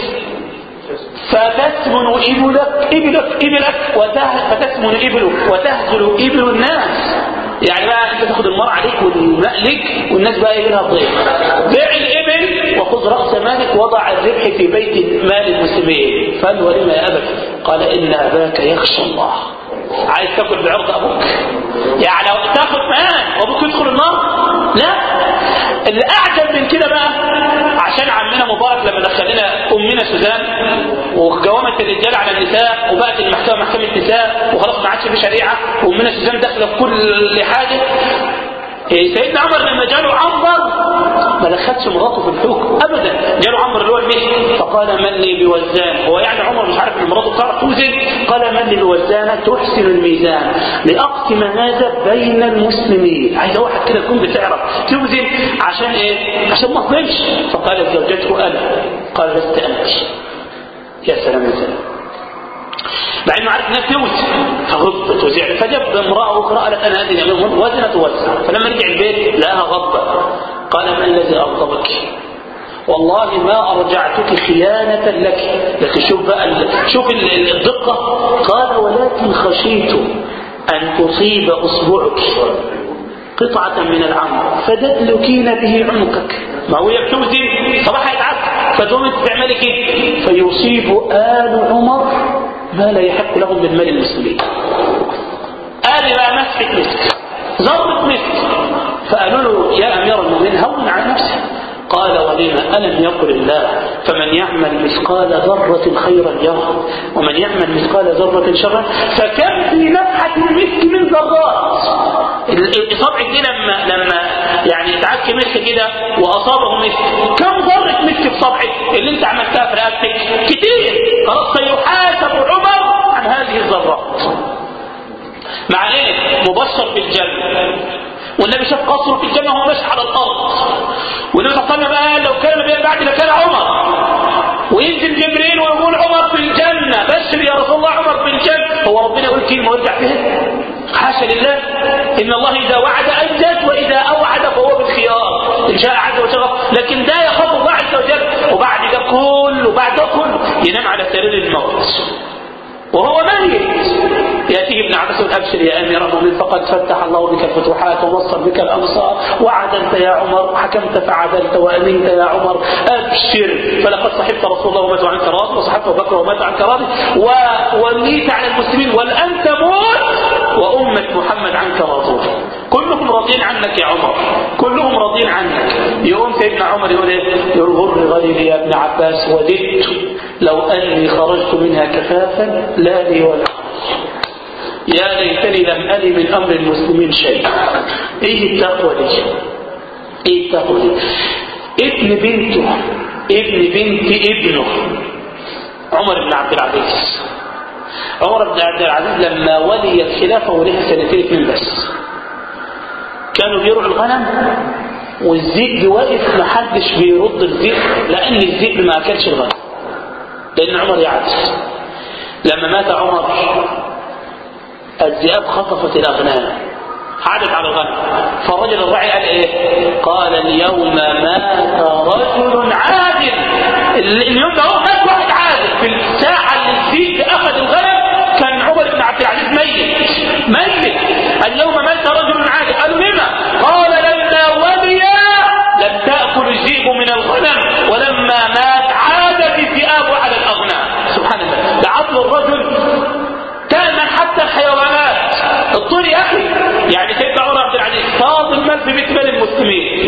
فتسمن إبلك إبلك إبلك وته- فتسمن إبلك وتهزل إبل الناس يعني بقى انت تاخد المرء عليك والماء لك والناس بقى يجي لها الضيف بيع الإبل وخذ رأس مالك وضع الربح في بيت مال المسلمين قال ولما يا أبت قال إن أباك يخشى الله عايز تاكل بعرض أبوك يعني لو تاخد مال وأبوك يدخل النار لا اللي أعجب من كده بقى عشان عمنا مبارك لما دخلنا أمنا سوزان وجوامة الرجال على النساء وبقت المحكمة محكمة نساء وخلاص ما عادش في شريعة وأمنا سوزان داخلة في كل حاجة إيه سيدنا عمر لما جاله عنبر ما دخلش مراته في الحكم ابدا جاله عمر اللي هو المهدي فقال من لي بوزان هو يعني عمر مش عارف ان مراته بتعرف توزن قال من لي بوزانه تحسن الميزان لاقسم هذا بين المسلمين عايز واحد كده تكون بتعرف توزن عشان ايه عشان ما تظلمش فقالت زوجته انا قال لست انت يا سلام يا سلام مع انه عارف انها توزن فغضبت وزعلت فجاب امراه اخرى قالت انا هذه الامور وزنت ووزن فلما رجع البيت لقاها غضبه قال ما الذي اغضبك؟ والله ما ارجعتك خيانه لك لكن شوف بقى ال- شوف ال- ال- الدقه قال ولكن خشيت ان تصيب اصبعك قطعة من العمر فتدلكين به عنقك ما هو هي بتوزن صباح يتعب فتقوم تعملي كده فيصيب آل عمر ما لا يحق لهم من مال المسلمين آل بقى مسكت مسك ضربت مسك فقالوا له يا أمير المؤمنين هون على نفسك قال ولما ألم يقل الله فمن يعمل مثقال ذرة خيرا يره ومن يعمل مثقال ذرة شرا فكم في نفحة المسك من ذرات الإصابع دي لما لما يعني اتعك مسك كده وأصابه مسك كم ذرة مسك في صبعك اللي انت عملتها في رقبتك كتير خلاص سيحاسب عمر عن هذه الذرات مع ايه مبشر بالجنة والنبي شاف قصره في الجنة وهو ماشي على الأرض والنبي صلى الله عليه وسلم قال لو كان نبيا بعد لكان عمر وينزل جبريل ويقول عمر في الجنة بشر يا رسول الله عمر في الجنة هو ربنا يقول كلمة ويرجع فيها حاشا لله إن الله إذا وعد أنجز وإذا أوعد فهو بالخيار إن شاء عز وجل لكن ده يخاف الله عز وجل وبعد ده كله وبعد ده كله ينام على سرير الموت وهو ميت يأتيه ابن عباس أبشر يا أمير المؤمنين فقد فتح الله بك الفتوحات ونصر بك الأمصار وعدلت يا عمر وحكمت فعدلت وأمنت يا عمر أبشر فلقد صحبت رسول الله ومات عنك راضي وصحبت أبو بكر ومات عنك راضي ووليت على المسلمين والآن تموت وأمة محمد عنك راضون كلهم راضين عنك يا عمر كلهم راضين عنك يقوم سيدنا عمر يقول ايه يرغر غليلي يا ابن عباس وددت لو أني خرجت منها كفافا لا لي ولا يا ليتني لم ألي من أمر المسلمين شيء ايه التقوى دي ايه التقوى دي ابن بنته ابن بنت ابنه عمر بن عبد العزيز عمر بن عبد العزيز لما ولي الخلافة وليها سنتين اثنين بس كانوا بيرعوا الغنم والذئب واقف محدش بيرد الذئب لأن الذئب ما أكلش الغنم لأن عمر يعجز لما مات عمر الذئاب خطفت الأغنام عادت على الغنم فالرجل الراعي قال ايه قال اليوم مات رجل عادل اليوم ده هو مات واحد عادل في الساعة اللي الذئب أخذ الغنم كان عمر بن عبد العزيز ميت ميت اليوم مات رجل عادل قالوا لما قال لما ولي لم تأكل الذئب من الغنم ولما مات عادت الذئاب على الأغنام سبحان الله ده عدل الرجل تأمن حتى الحيوانات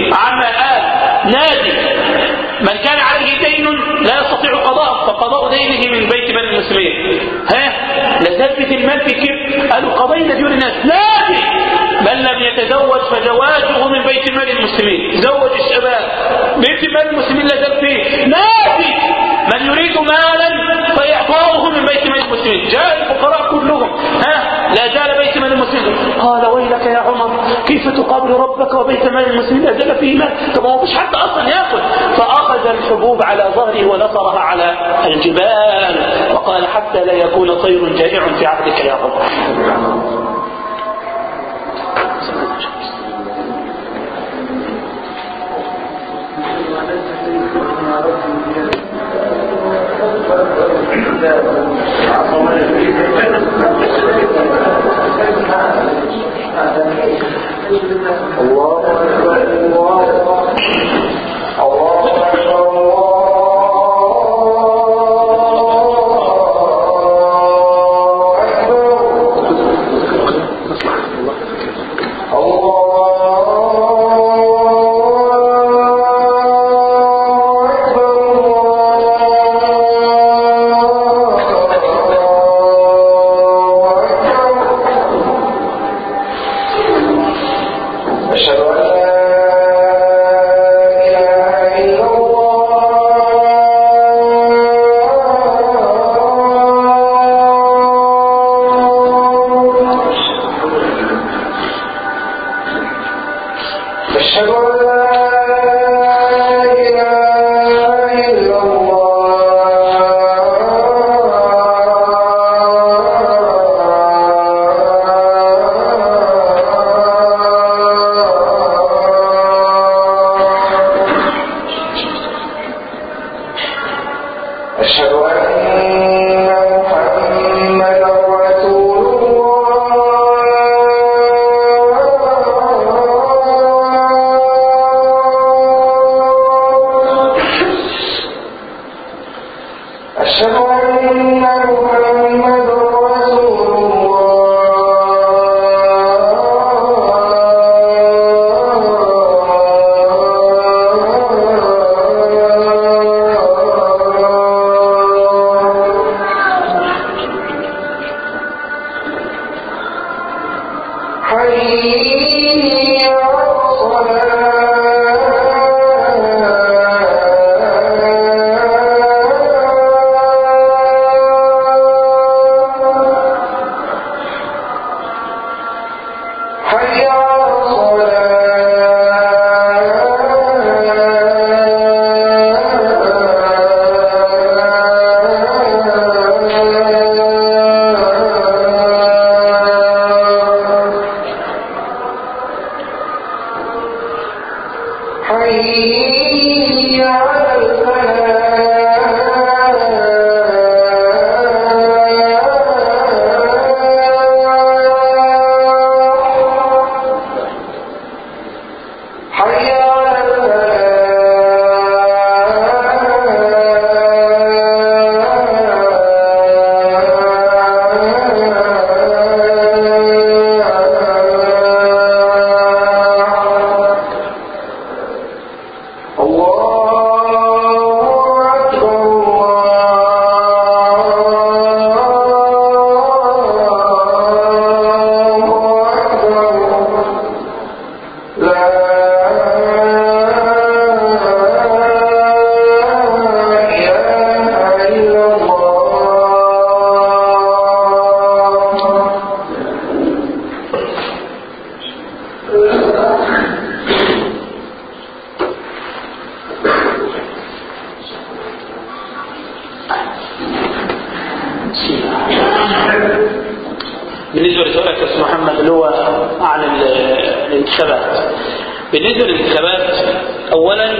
عما قال نادي من كان عليه دين لا يستطيع قضاء فقضاء دينه من بيت مال المسلمين ها لثبت المال في كيف قالوا قضينا ديون الناس نادي من لم يتزوج فزواجه من بيت مال المسلمين زوج الشباب بيت مال المسلمين لا زال فيه نادي من يريد مالا فإعطاؤه من بيت مال المسلمين جاء الفقراء كلهم ها لا زال بيت مال المسلمين قال ويلك يا عمر كيف تقابل ربك وبيت مال المسلمين لا زال فيه مال طب هو مش حتى اصلا ياكل فاخذ الحبوب على ظهره ونثرها على الجبال وقال حتى لا يكون طير جائع في عهدك يا عمر الله أكبر الله الله أكبر أشهد أن لا إله إلا الله أشهد أن لا إله إلا الله أشهد أن محمدا رسول الله أشهد أن محمدا رسول الله حي على الصلاة حي على الصلاة حي على الفلاح حي على الفلاح الله أكبر الله أكبر لا إله إلا الله بالنسبة لسؤالك يا أستاذ محمد اللي هو عن ال- الانتخابات بالنسبة للانتخابات أولا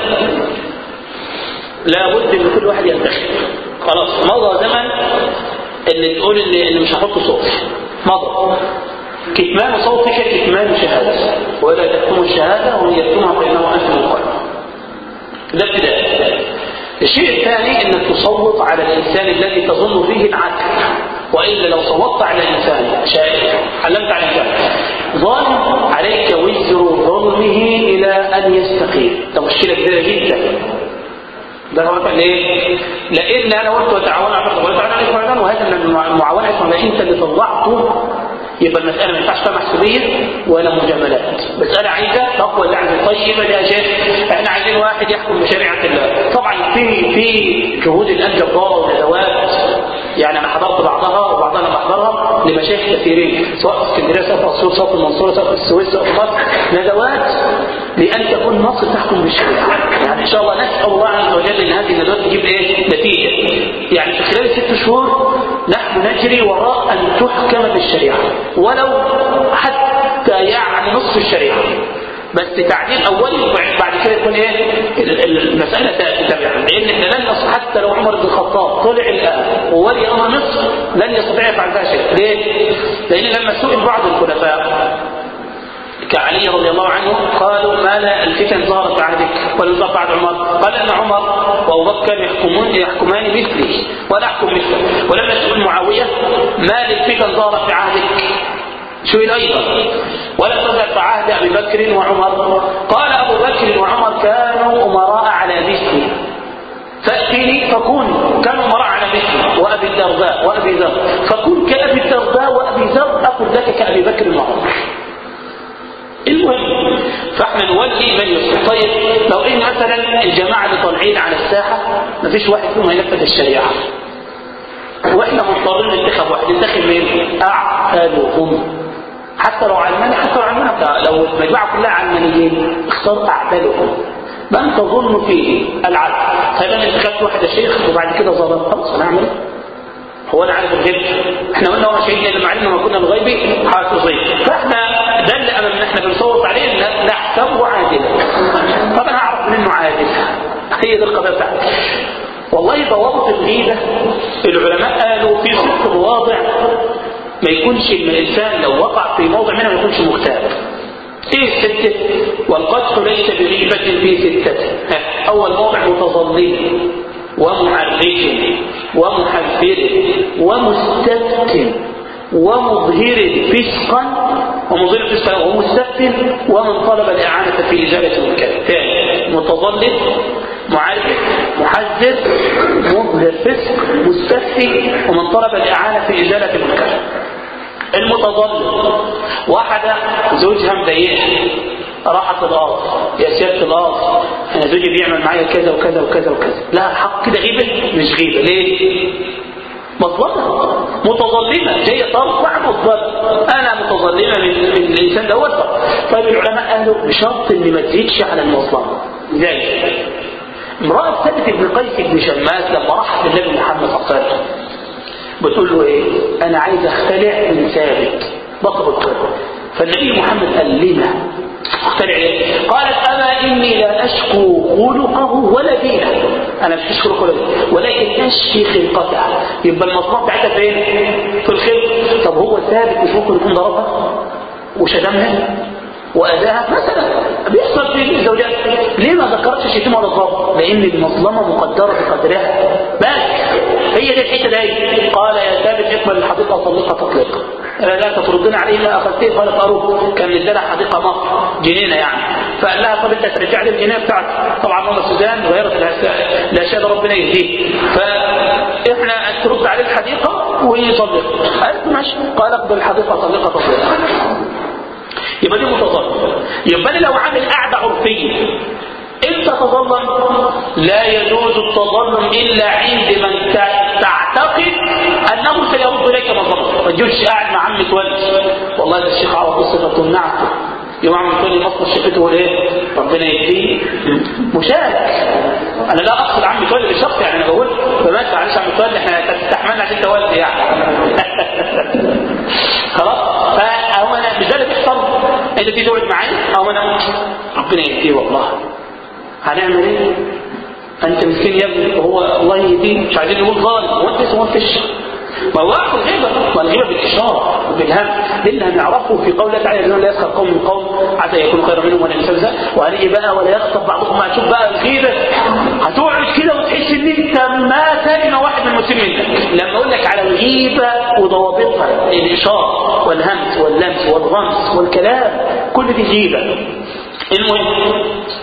لابد ان كل واحد ينتخب خلاص مضى زمن اللي تقول اللي, اللي مش هحط صوتي مضى كتمان صوتك كتمان شهادة ولا تكتم الشهادة ومن يكتمها فإنه أثم القلب ده ابتداء الشيء الثاني انك تصوت على الانسان الذي تظن فيه العدل والا لو صوتت على انسان شائع علمت على انسان ظالم عليك وزر ظلمه الى ان يستقيم ده مشكله كبيره جدا ده هو قال ليه؟ لان انا قلت وتعاونوا على البر والتعاونوا على الاثم وهذا من المعاونه اسمه انت اللي طلعته يبقى المسألة ما ينفعش فيها محسوبية ولا مجاملات مسألة عايزة تقوى دعم طيبة يا شيخ احنا عايزين واحد يحكم بشريعة الله طبعا في في جهود الآن جبارة وندوات يعني انا حضرت بعضها وبعضها انا بحضرها لمشايخ كثيرين سواء في اسكندريه سواء في اسيوط سواء في المنصوره سواء في السويس سواء في مصر ندوات لان تكون مصر تحكم بالشريعه يعني ان شاء الله نسال الله عز وجل ان هذه الندوات تجيب ايه نتيجه يعني في خلال ست شهور نحن نجري وراء ان تحكم بالشريعه ولو حتى يعني نصف الشريعه بس تعديل اولي بعد كده يكون ايه المساله تتبع لان احنا لن نصل حتى لو عمر بن الخطاب طلع الان وولي امر مصر لن يستطيع يفعل فيها شيء ليه؟ لان لما سئل بعض الخلفاء كعلي رضي الله عنه قالوا ما لا الفتن ظهرت في عهدك ولم ظهر بعد عمر قال ان عمر وابو بكر يحكمون يحكمان مثلي ولا احكم مثله ولما سئل معاويه ما للفتن ظهرت في عهدك سئل ايضا ولا تزل في عهد ابي بكر وعمر قال ابو بكر وعمر كانوا امراء على مثلي فاتيني فكون كانوا امراء على مثلي وابي الدرداء وابي ذر فكن كابي الدرداء وابي ذر اقول لك كابي بكر وعمر المهم فاحنا نولي من يصلح طيب لو ان مثلا الجماعه اللي طالعين على الساحه ما فيش واحد فيهم هينفذ الشريعه واحنا مضطرين ننتخب واحد ننتخب مين؟ اعقلهم حتى لو علماني حتى لو علماني لو المجموعه كلها علمانيين اختار اعقلهم من تظن فيه العدل طيب انا انتخبت واحد يا شيخ وبعد كده ظلم خلاص انا اعمل ايه؟ هو انا عارف الغيب احنا قلنا وما شهدنا لما علمنا ما كنا الغيب حافظين فاحنا ده اللي امامنا احنا بنصوت عليه ان نحسبه عادلا طب انا اعرف منه عادل هي دي القضيه بتاعتي والله ضوابط الغيبه العلماء قالوا في ست مواضع ما يكونش الانسان لو وقع في موضع منها ما يكونش مغتاب ايه الستة والقدح ليس بغيبة في ستة اول موضع متظلم ومعرف ومحذر ومستفتن ومظهر فسقا ومظهر فسقا ومستفتن ومن طلب الإعانة في إزالة المنكر ثاني متظلم معرف محذر مظهر فسق مستفتن ومن طلب الإعانة في إزالة المنكر المتظلم واحدة زوجها مضايقها راحت الارض يا سياده الارض انا زوجي بيعمل معايا كذا وكذا وكذا وكذا لا حق كده غيبه مش غيبه ليه مظلمه متظلمه جايه ترفع مظلمه انا متظلمه من, من الانسان دوت طيب العلماء قالوا بشرط ان ما تزيدش على المظلمه ازاي امراه ثابت بن قيس بن شماس لما راحت للنبي محمد صلى الله عليه وسلم بتقول له ايه انا عايز اختلع من ثابت بطل القرب فالنبي محمد قال لنا اختلع ايه قالت اما اني لا اشكو خلقه ولا دينه انا مش اشكو خلقه ولكن اشكي خلقته يبقى المصنع بتاعتها فين في الخلق طب هو ثابت مش ممكن يكون ضربها وشتمها وأذاها مثلا بيحصل في الزوجات ليه ما ذكرتش الشتيمة ولا الضرب لأن المظلمة مقدرة بقدرها بس هي دي الحتة دي قال يا ثابت اقبل الحديقة وطلقها تطليقا لا تطردين عليه ما أخذتيه قالت أروح كان ادالها حديقة مصر جنينة يعني فقال لها طب انت ترجع لي الجنينة بتاعتك طبعا ماما سوزان غيرت الأشياء ده ربنا يهديه فإحنا ترد عليه الحديقة ويطلق قالت ماشي قال اقبل الحديقة طلقها تطليقا يبقى دي متظلم يبقى انا لو عامل قاعده عرفيه انت تظلم لا يجوز التظلم الا عند من تعتقد انه سيرد اليك مظلمه ما تجوش قاعد مع عم تولي والله ده الشيخ عرف الصفه تمنعته يوم عم تولي مصر شفته وايه ربنا يهديه مشارك انا لا اقصد عم تولي بالشخص يعني انا بقول فماشي معلش عم تولي احنا تستحملنا عشان تولي يعني خلاص فهو انا مش ده اللي بيحصل انت تيجي تقعد معايا او انا ربنا يهديه والله هنعمل ايه انت مسكين يا ابني وهو الله يهديه مش عايزين نقول ظالم هو انت اسمه انت ما هو اخذ غيبه والغيبه بالاشاره وبالهم اللي هنعرفه في قوله تعالى انه لا يسخر قوم من قوم عسى يكون خيرا منهم ولا ينسى وهنيجي بقى ولا يغضب بعضكم مع شوف بقى الغيبه هتقعد كده وتحس ان انت ما سالم واحد من المسلمين لما اقول لك على الغيبة وضوابطها الإشارة والهمس واللمس والغمس والكلام كل دي غيبة المهم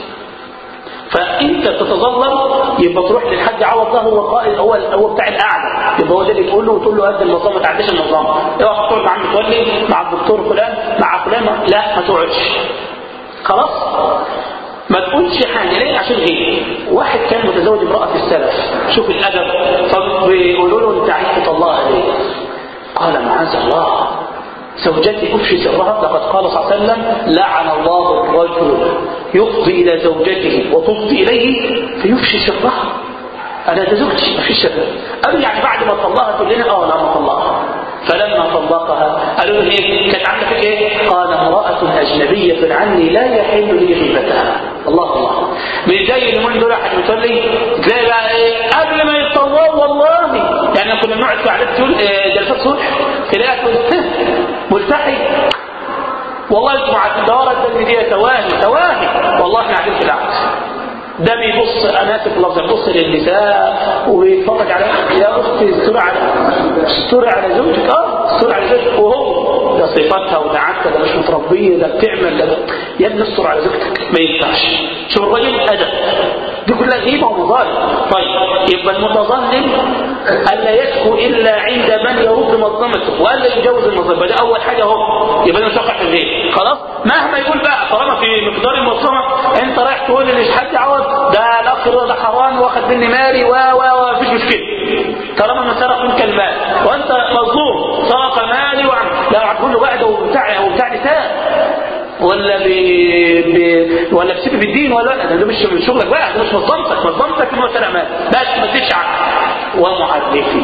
فانت تتظلم يبقى تروح للحاج عوض ده هو قائد هو هو بتاع القعده يبقى هو ده اللي تقول له وتقول له قد النظام ما تعديش النظام اوعى تقعد مع متولي مع الدكتور فلان مع فلان لا ما تقعدش خلاص ما تقولش حاجه ليه عشان غير واحد كان متزوج امراه في السلف شوف الادب فبيقولوا له انت عايز تطلقها ليه قال معاذ الله زوجتي افشي سرها لقد قال صلى الله عليه وسلم لعن الله الرجل يفضي الى زوجته وتفضي اليه فيفشي سرها انا ده زوجتي ما فيش سر قالوا يعني بعد ما طلقها تقول لنا اه لا ما طلقها فلما طلقها قالوا له ايه كانت عامله فيك ايه قال امراه اجنبيه عني لا يحل لي غيبتها الله الله من زي اليومين دول واحد بتقول لي تلاقي بقى ايه قبل ما يتطوعوا والله يعني كنا بنقعد في عادات جلسات صلح تلاقيها تقول ملتحي والله انتوا عارفين ده ورا الدم دي تواهي تواهي والله احنا قاعدين في العكس ده بيبص انا اسف اللفظ يبص للنساء ويتفرج على يا اختي استر على استر على زوجك اه استر على زوجك وهو ده صفاتها وده عادتها ده مش متربيه ده بتعمل ده, ده يا ابني استر على زوجتك ما ينفعش شوف الراجل ادب دي كلها غيبه ومظالم طيب يبقى المتظلم الا يشكو الا عند من يرد مظلمته والا يجوز المظلمه ده اول حاجه اهو يبقى ده مش واقع في الغيب خلاص مهما يقول بقى طالما في مقدار المظلمه انت رايح تقول ان مش حد عوض ده الاخ ده حرام واخد مني مالي و و و مفيش مشكله طالما ما سرق منك المال وانت مظلوم سرق مالي وعم لا هتقول له بقى ده وبتاع وبتاع نساء ولا ب... ب... ولا بسيب في الدين ولا لا ده مش من شغلك بقى ده مش مظلمتك مظلمتك ان هو سرق مال بس ما تزيدش عنه ومعرفي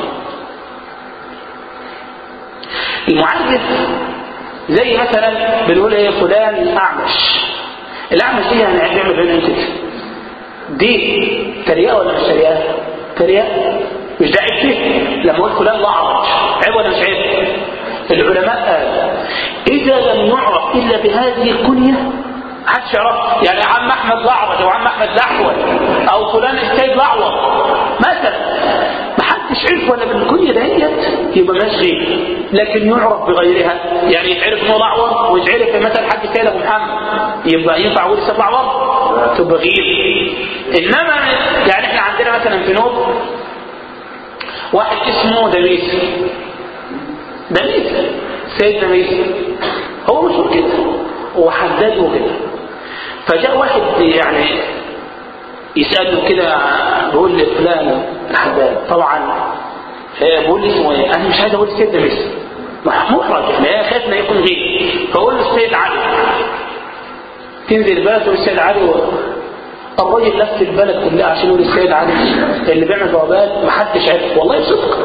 المعرف زي مثلا بنقول ايه فلان اعمش الاعمش دي يعني بيعمل بينهم كده دي تريقه ولا مش تريقه تريقه مش ده عيب فيه لما اقول فلان اعرج عيب ولا مش عيب العلماء قالوا اذا لم يعرف الا بهذه الكنيه محدش يعرف يعني عم احمد الاعرج او عم احمد الاحول او فلان السيد الاعور مثلا محدش عرف ولا بالكنيه دهيت يبقى مالهاش غير لكن يعرف بغيرها يعني يتعرف انه الاعور ويتعرف مثلا حد سيد ابو محمد يبقى ينفع اقول السيد الاعور تبقى غير انما يعني احنا عندنا مثلا في نوب واحد اسمه دميس دميس سيد دميس هو مشهور كده وحداد وكده فجاء واحد يعني يسأله كده بيقول لي فلان الحداد طبعا بيقول لي اسمه ايه انا مش عايز اقول السيد دميس محرج يعني خايف انه يكون غير فاقول له السيد علي تنزل البلد تقول السيد علي و... الراجل لف البلد كلها عشان يقول السيد علي اللي بيعمل جوابات محدش عارف والله بصدق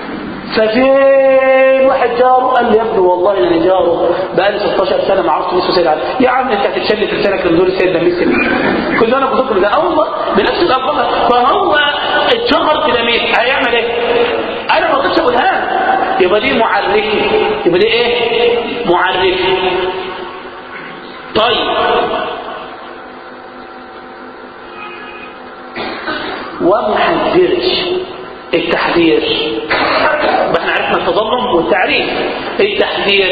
ففين واحد جاره قال لي يا ابني والله انا جاره بقى لي 16 سنه ما عرفتش اسمه سيد علي يا عم انت هتتشل في لسانك من دول السيد ده ميسي كل انا بصدق ده اه والله بنفس الالفاظ فهو اتشهر في دميس هيعمل ايه؟ انا ما رضيتش اقولها يبقى دي معرفي يبقى دي ايه؟ معرفي طيب ومحذرش التحذير احنا عرفنا التظلم والتعريف التحذير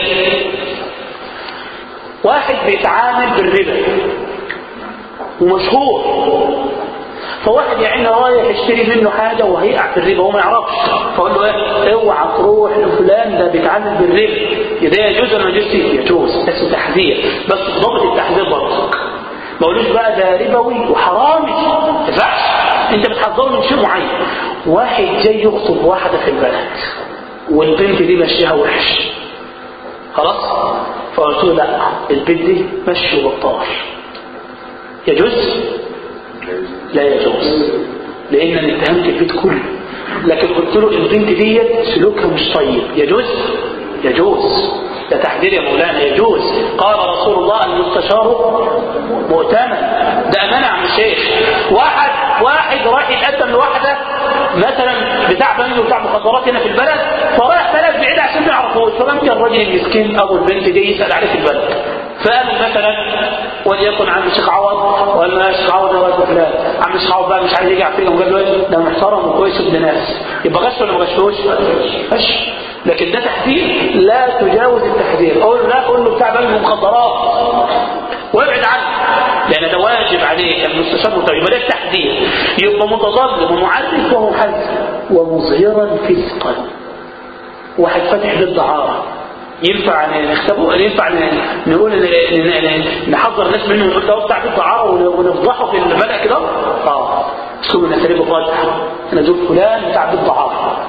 واحد بيتعامل بالربا ومشهور فواحد يا عيني رايح يشتري منه حاجه وهيقع في الربا وهو ما يعرفش فاقول له ايه اوعى تروح لفلان ده بيتعامل بالربا ده يجوز ولا ما يجوزش يجوز بس تحذير بس ضابط التحذير برضه ما اقولوش بقى ده ربوي وحرامي ما ينفعش انت بتحذره من شيء معين واحد جاي يخطب واحده في البلد والبنت دي مشيها وحش خلاص فقلت له لا البنت دي مشي وبطال يجوز لا يجوز لان انا اتهمت البيت كله لكن قلت له البنت ديت سلوكها مش طيب يجوز يجوز ده تحذير يا مولانا يجوز قال رسول الله المستشار مؤتمن ده امانه يا عم الشيخ واحد واحد رايح يتقدم لواحده مثلا بتاع بنك وبتاع مخدرات هنا في البلد فرايح ثلاث بعيد عشان ما يعرفوش فممكن الراجل المسكين ابو البنت دي يسال عليه في البلد فقابل مثلا وليكن عم الشيخ عوض ولا الشيخ عوض يا ولد فلان عم الشيخ عوض بقى مش عايز يجي فينا وقال له إيه؟ ده محترم وكويس وابن ناس يبقى غش ولا ما غشوش؟ غش لكن ده تحذير لا تجاوز التحذير قول لا قول له بتاع بقى المخدرات وابعد عنه لان ده واجب عليه المستشار متابع يبقى ده التحذير يبقى متظلم ومعرف ومحذر ومظهرا فسقا واحد فاتح ضد عاره ينفع نختبه ينفع ن- نقول ن- ن- ن- نحذر الناس منه ونقول ده بتاع ضد عاره ون- ونفضحه في الملأ كده اه اسلوب النساليب الراجح انا دول فلان بتاع ضد عاره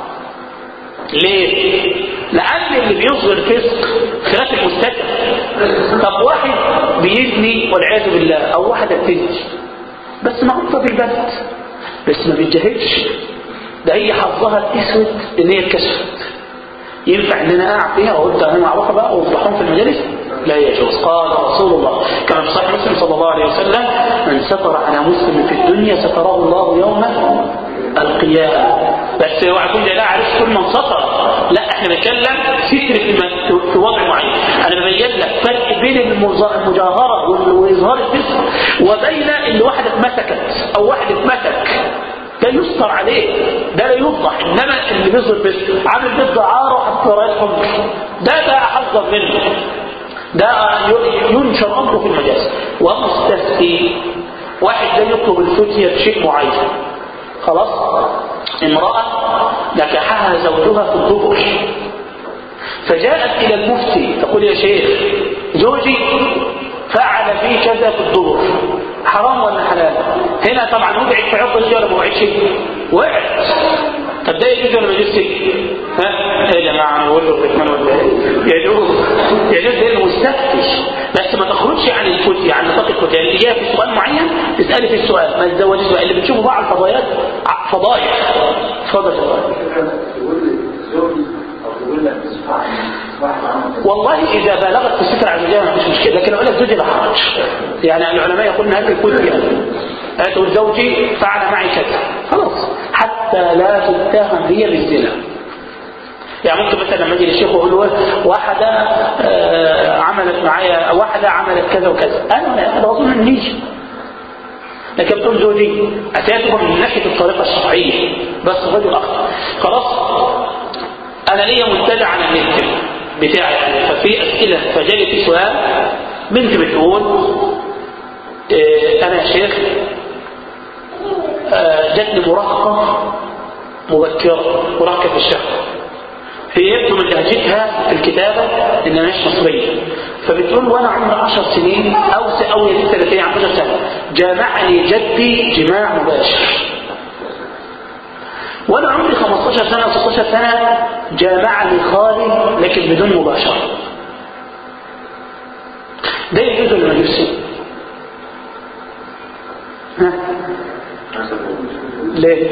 ليه؟ لأن اللي بيظهر فسق خلاف المستتر طب واحد بيزني والعياذ بالله أو واحدة بتزني بس معروفة بالبلد بس ما بيتجاهلش ده هي حظها الأسود إن هي اتكشفت ينفع إن أنا أقع فيها وأقول ده أنا معروفة بقى وأفضحهم في المجالس؟ لا يجوز قال رسول الله كما في صحيح مسلم صلى الله عليه وسلم من ستر على مسلم في الدنيا ستره الله يوم القيامة بس اوعى تقول لي لا عرفت كل من سطر لا احنا بنتكلم ستر في, م- في وضع معين انا ببين لك فرق بين المظا- المجاهرة وال- واظهار الفسق وبين ان واحدة اتمسكت او واحد اتمسك ده يستر عليه ده لا يفضح انما اللي بيظهر الفسق عامل ضد عاره حتى رايحهم ده بقى احذر منه ده ي- ينشر امره في المجاز ومستفتي واحد ده يطلب الفتية بشيء معين خلاص امرأة نكحها زوجها في الدبر فجاءت إلى المفتي تقول يا شيخ زوجي فعل في كذا في الدبر حرام ولا حلال هنا طبعا وقعت في عرض الزوجة ولا ما وقعتش وقعت طب ده يجوز ولا ما يجوزش ها ايه يا جماعه انا بقول له الرحمن ولا ايه يجوز يجوز لانه مستفتش بس ما تخرجش عن الفتي عن نطاق الفتي يعني تجيها في سؤال معين تسالي في السؤال ما تزوجيش بقى اللي بتشوفوا بقى على الفضايات ع- فضايح اتفضل يا فضايح تقول لي زوجي او تقول لك اسمع اسمع عنه والله إذا بلغت في الستر عن الزوجية ما فيش مشكلة لكن أقول لك زوجي لا حرج يعني العلماء يقولون هذا الكل يعني تقول زوجي فعل معي كذا خلاص حتى لا تتهم هي بالزنا يعني ممكن مثلا لما يجي للشيخ ويقول له واحدة آه، عملت معايا واحدة عملت كذا وكذا أنا لا أنا أظن إن نيجي لكن بتقول زوجي أتيتكم من ناحية الطريقة الشرعية بس رجل أخطأ خلاص أنا ليا منتدى على النت بتاعي يعني ففي أسئلة فجالي في سؤال بنت بتقول إيه أنا يا شيخ آه، جاتني مراهقة مبكرة مراهقة في الشهر هي يبدو من لهجتها في الكتابة إنها مش مصرية فبتقول وأنا عمري 10 سنين أو س- أو يزيد 30 عن 10 سنة جامعني جدي جماع مباشر وانا عمري 15 سنة او 16 سنة جامعني خالي لكن بدون مباشرة ده يجوز ولا ما يجوزش؟ ها؟ ليه؟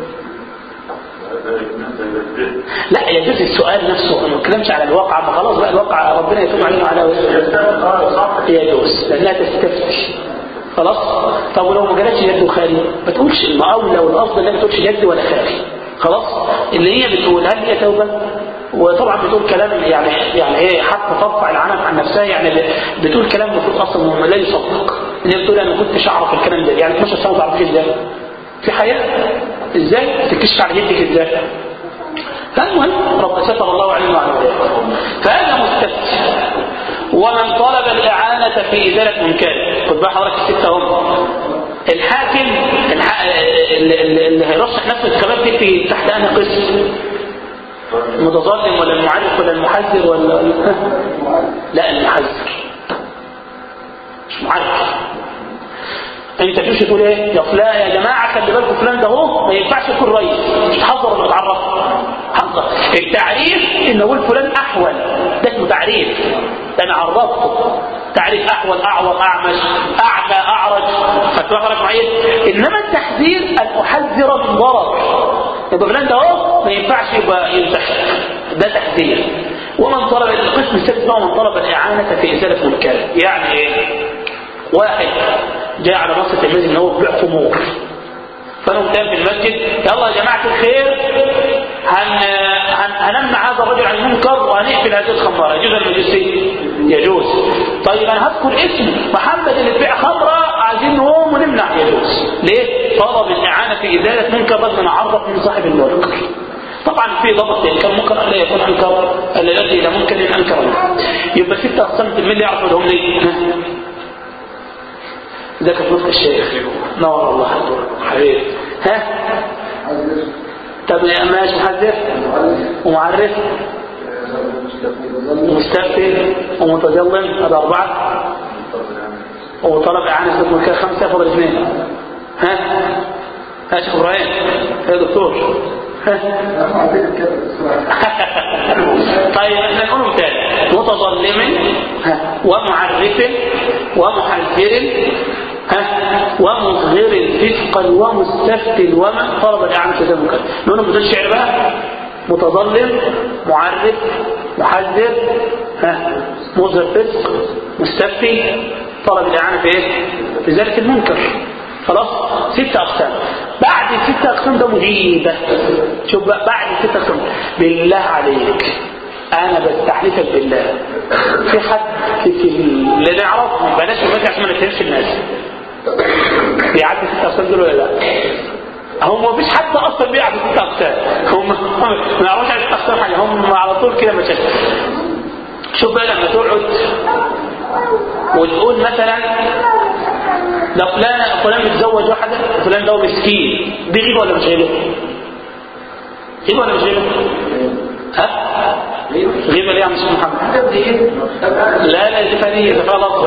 لا يجوز السؤال نفسه ما نتكلمش على الواقع ما خلاص بقى الواقع ربنا يتوب علينا وعلى يجوز لانها تستفتش خلاص طب ولو ما جالتش جد وخالي ما تقولش المأولى والافضل لا ما تقولش جد ولا خالي خلاص اللي هي بتقول هل هي توبه وطبعا بتقول كلام يعني يعني هي حتى ترفع العنف عن نفسها يعني بتقول كلام المفروض اصلا هو لا يصدق ان هي بتقول انا ما كنتش اعرف الكلام ده يعني 12 سنه ما تعرفش ازاي في حياه ازاي تكشف على جدك ازاي فالمهم رب ستر الله عليه وعلى ذلك فهذا مستفتي ومن طلب الإعانة في إزالة منكر خد بقى حضرتك الستة هم الحاكم الح... اللي, اللي- اللي هيرشح نفسه الانتخابات دي في تحت أنهي قسم المتظلم ولا المعرف ولا المحذر ولا لا المحذر مش معرف انت تمشي تقول ايه يا فلان يا جماعه خلي بالكم فلان ده اهو ما ينفعش يكون رئيس مش تحذر ولا تعرف حذر التعريف ان اقول فلان احول ده اسمه تعريف ده انا عرفته تعريف احول اعور اعمش اعمى اعرج هتفرق معايا انما التحذير ان احذر من ضرر يبقى فلان ده اهو ما ينفعش يبقى ينتخب ده تحذير ومن طلب القسم السادس بقى من طلب الاعانه في ازاله منكر يعني ايه واحد جاء على نص التلميذ ان هو بيبيع خمور فانا قدام في المسجد يلا يا جماعه الخير هن... هن... هنمنع هذا الرجل عن المنكر وهنقفل هذه الخمارة يجوز ولا ما يجوز؟ يجوز طيب انا هذكر اسم محمد اللي بيع خمرة عايزين نقوم ونمنع يجوز ليه؟ طلب الإعانة في إزالة منكر بدل نعرف من صاحب المنكر طبعا في ضبط لان كان منكر الا يكون انكر الا يؤدي الى منكر انكر منه يبقى ست اقسام مين اللي يعرف لهم ليه؟ ده كان نطق الشيخ نور الله حبيبي ها طب ماشي محذف ومعرف ومستفتي ومتظلم هذا أربعة وطلب إعانة حكم كده خمسة فضل اثنين ها ها شيخ إبراهيم يا دكتور ها طيب احنا نقولهم تاني متظلم ها ومعرف ومحذر ها ومظهر فسقا ومستفتل ومن طلب الإعانة كده مكان نقولهم بدون شعر بقى متظلم معرف محذر ها مظهر فسق مستفتي طلب الإعانة في ايه؟ في ذلك المنكر خلاص ستة أقسام بعد الستة أقسام ده مجيبة شوف بقى بعد الستة أقسام بالله عليك أنا بستحلفك بالله في حد في اللي نعرف بلاش المسح عشان ما نتهمش الناس بيعدي ستة أقسام دول ولا لا؟ هم مفيش حد اصلا بيعرف ست اقسام هم ما يعرفوش عن ست اقسام حاجه هم على طول كده مشاكل شوف بقى لما تقعد وتقول مثلا ده فلان فلان متزوج واحده وفلان ده مسكين دي غيبه ولا مش غيبه؟ غيبه ولا مش غيبه؟ ها؟ غيبه ليه يا عم محمد؟ لا لا دي فنيه ده فيها لفظ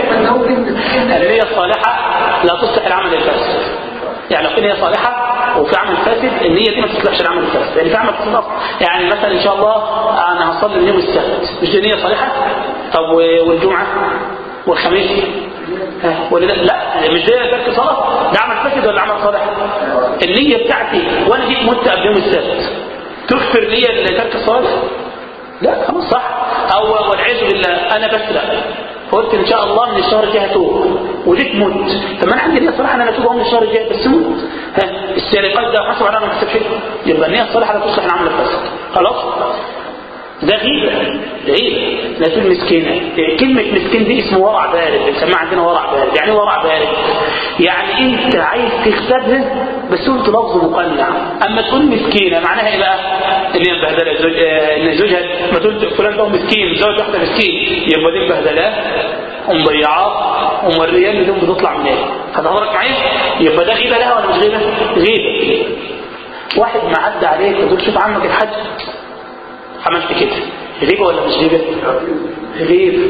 النية الصالحة لا تصلح العمل الفاسد يعني لو كان هي صالحة وفي عمل فاسد النية دي ما تصلحش العمل الفاسد يعني في عمل فاسد يعني مثلا ان شاء الله انا هصلي اليوم السبت مش دي نية صالحة طب والجمعة والخميس ها ولا لا مش ده ترك صلاة ده عمل فاسد ولا عمل صالح النية بتاعتي وانا جيت مت قبل يوم السبت تغفر لي ترك الصلاة لا خلاص صح او والعياذ بالله انا بسرق فقلت ان شاء الله من الشهر الجاي هتوب وجيت مت فما انا عندي نيه صراحه ان انا اتوب من الشهر الجاي بس مت ها السرقات ده حسب على ما حسب شيء يبقى النيه الصالحه لا تصلح العمل الفاسد خلاص ده غيبة ده غيبة لا تقول مسكينة كلمة مسكين دي اسمه ورع بارد بنسميها عندنا ورع بارد يعني ورع بارد يعني انت عايز تكسبها بس قلت لفظ مقنع اما تقول مسكينة معناها ايه بقى ان هي مبهدلة زوج... آه ان زوجها ما تقول فلان ده مسكين متزوج واحدة مسكين يبقى دي مبهدلة ومضيعات وموريان بدون بتطلع من ايه هتهضرك معايا يبقى ده غيبة لها ولا مش غيبة غيبة واحد معدى عليك وتقول شوف عمك الحج عملت كده غيبة ولا مش غيبة غيبة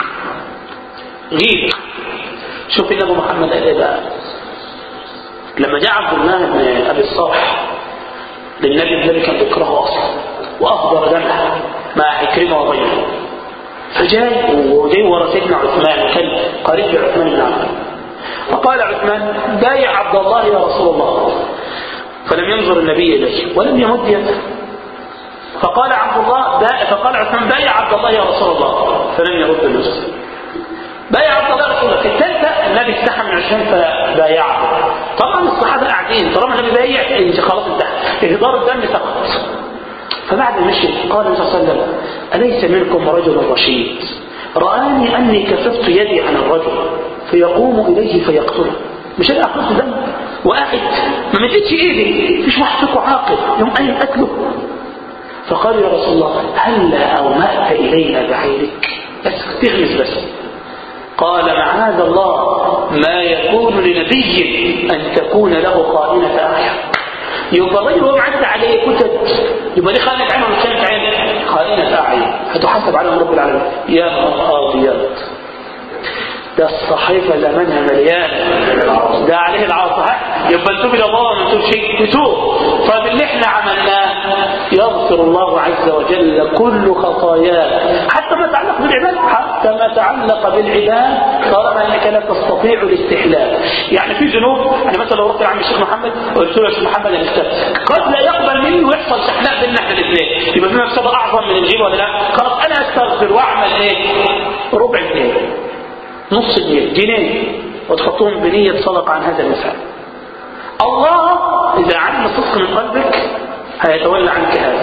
غيبة شوف النبي محمد قال ايه بقى لما جاء عبد الله بن ابي الصالح للنبي النبي كان بيكرهه اصلا واهدر دمه مع عكرمه وغيره فجاي وجاي ورا سيدنا عثمان وكان قريب لعثمان بن عفان فقال عثمان بايع عبد الله يا رسول الله فلم ينظر النبي اليه ولم يمد يده فقال عبد الله فقال عثمان بايع عبد الله يا رسول الله فلم يرد النفس بايع عبد الله يا رسول الله في الثالثة النبي استحى من عثمان فبايعه طبعا الصحابة قاعدين طالما النبي بايع انت خلاص انتهى اهدار الدم سقط فبعد مشي قال النبي صلى الله عليه وسلم أليس منكم رجل رشيد رآني أني كففت يدي عن الرجل فيقوم إليه فيقتله مش أنا أخذت دم وقاعد ما مدتش إيدي مفيش واحد فيكم عاقل يوم قايم قتله فقال يا رسول الله هلا أومأت إلينا بعينك بس تغمس بس قال معاذ الله ما يكون لنبي أن تكون له خائنة أعين يبقى الرجل هو معدى عليه كتب يبقى دي خائنة عين ولا خائنة عين خائنة أعين هتحاسب عليهم رب العالمين يا نهار أبيض ده الصحيفة زمانها مليان ده عليه العاصة يبقى نتوب إلى الله ما نتوب شيء نتوب طيب اللي احنا عملناه يغفر الله عز وجل كل خطاياه حتى ما يتعلق بالعباد حتى ما يتعلق بالعباد طالما انك لا تستطيع الاستحلال يعني في ذنوب انا مثلا لو رحت لعم الشيخ محمد وقلت له يا شيخ محمد انا استاذ قد لا يقبل مني ويحصل شحناء بيننا احنا الاثنين يبقى في مفسده اعظم من الغيبه ولا لا خلاص انا استغفر واعمل ايه ربع جنيه نص جنيه جنيه وتحطهم بنية صدقة عن هذا المثال الله إذا علم الصدق من قلبك هيتولى عنك هذا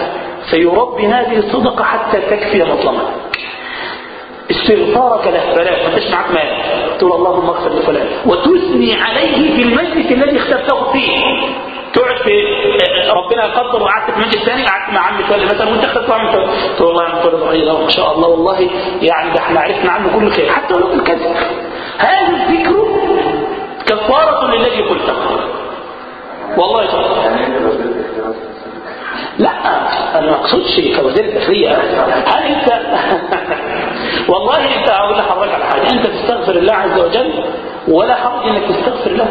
فيربي هذه الصدقة حتى تكفي مطلبك استغفارك له فلا ما انتش معاك مال تقول اللهم اغفر لفلان وتثني عليه في المجلس الذي اخترته فيه تقعد في ربنا يقدر وقعدت في مجلس ثاني قعدت مع عم تولي مثلا وانت اخترت عم تولي تقول والله يا عم تولي ضعيف ما شاء الله والله يعني ده احنا عرفنا عنه كل خير حتى ولو الكذب هذا الذكر كفارة للذي قلته والله يا لا انا ما اقصدش كوزير الداخليه هل انت والله انت اقول لحضرتك على حاجه انت تستغفر الله عز وجل ولا حرج انك تستغفر له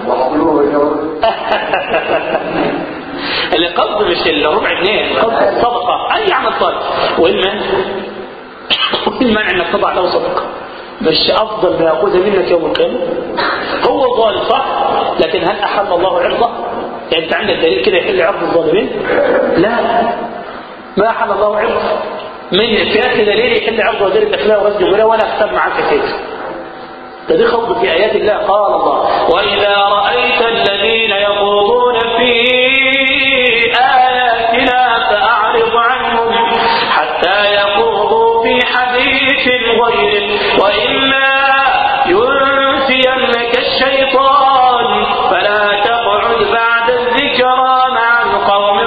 اللي قصد مش الربع جنيه قصد الصدقه اي عمل صالح والمنع والمنع انك تضع له صدقه مش افضل ما ياخذها منك يوم القيامه هو ظالم صح لكن هل احل الله عرضه يعني انت عندك دليل كده يحل عرض الظالمين لا ما احل الله عرضه من سياسي دليل يحل عرض وزير الداخليه ورئيس الجمهوريه وانا اختم معاك كده ده دي خوض في ايات الله قال الله واذا رايت الذين يخوضون في اياتنا فاعرض عنهم حتى يخوضوا في حديث غيره واما ينسينك الشيطان فلا تقعد بعد الذكرى مع القوم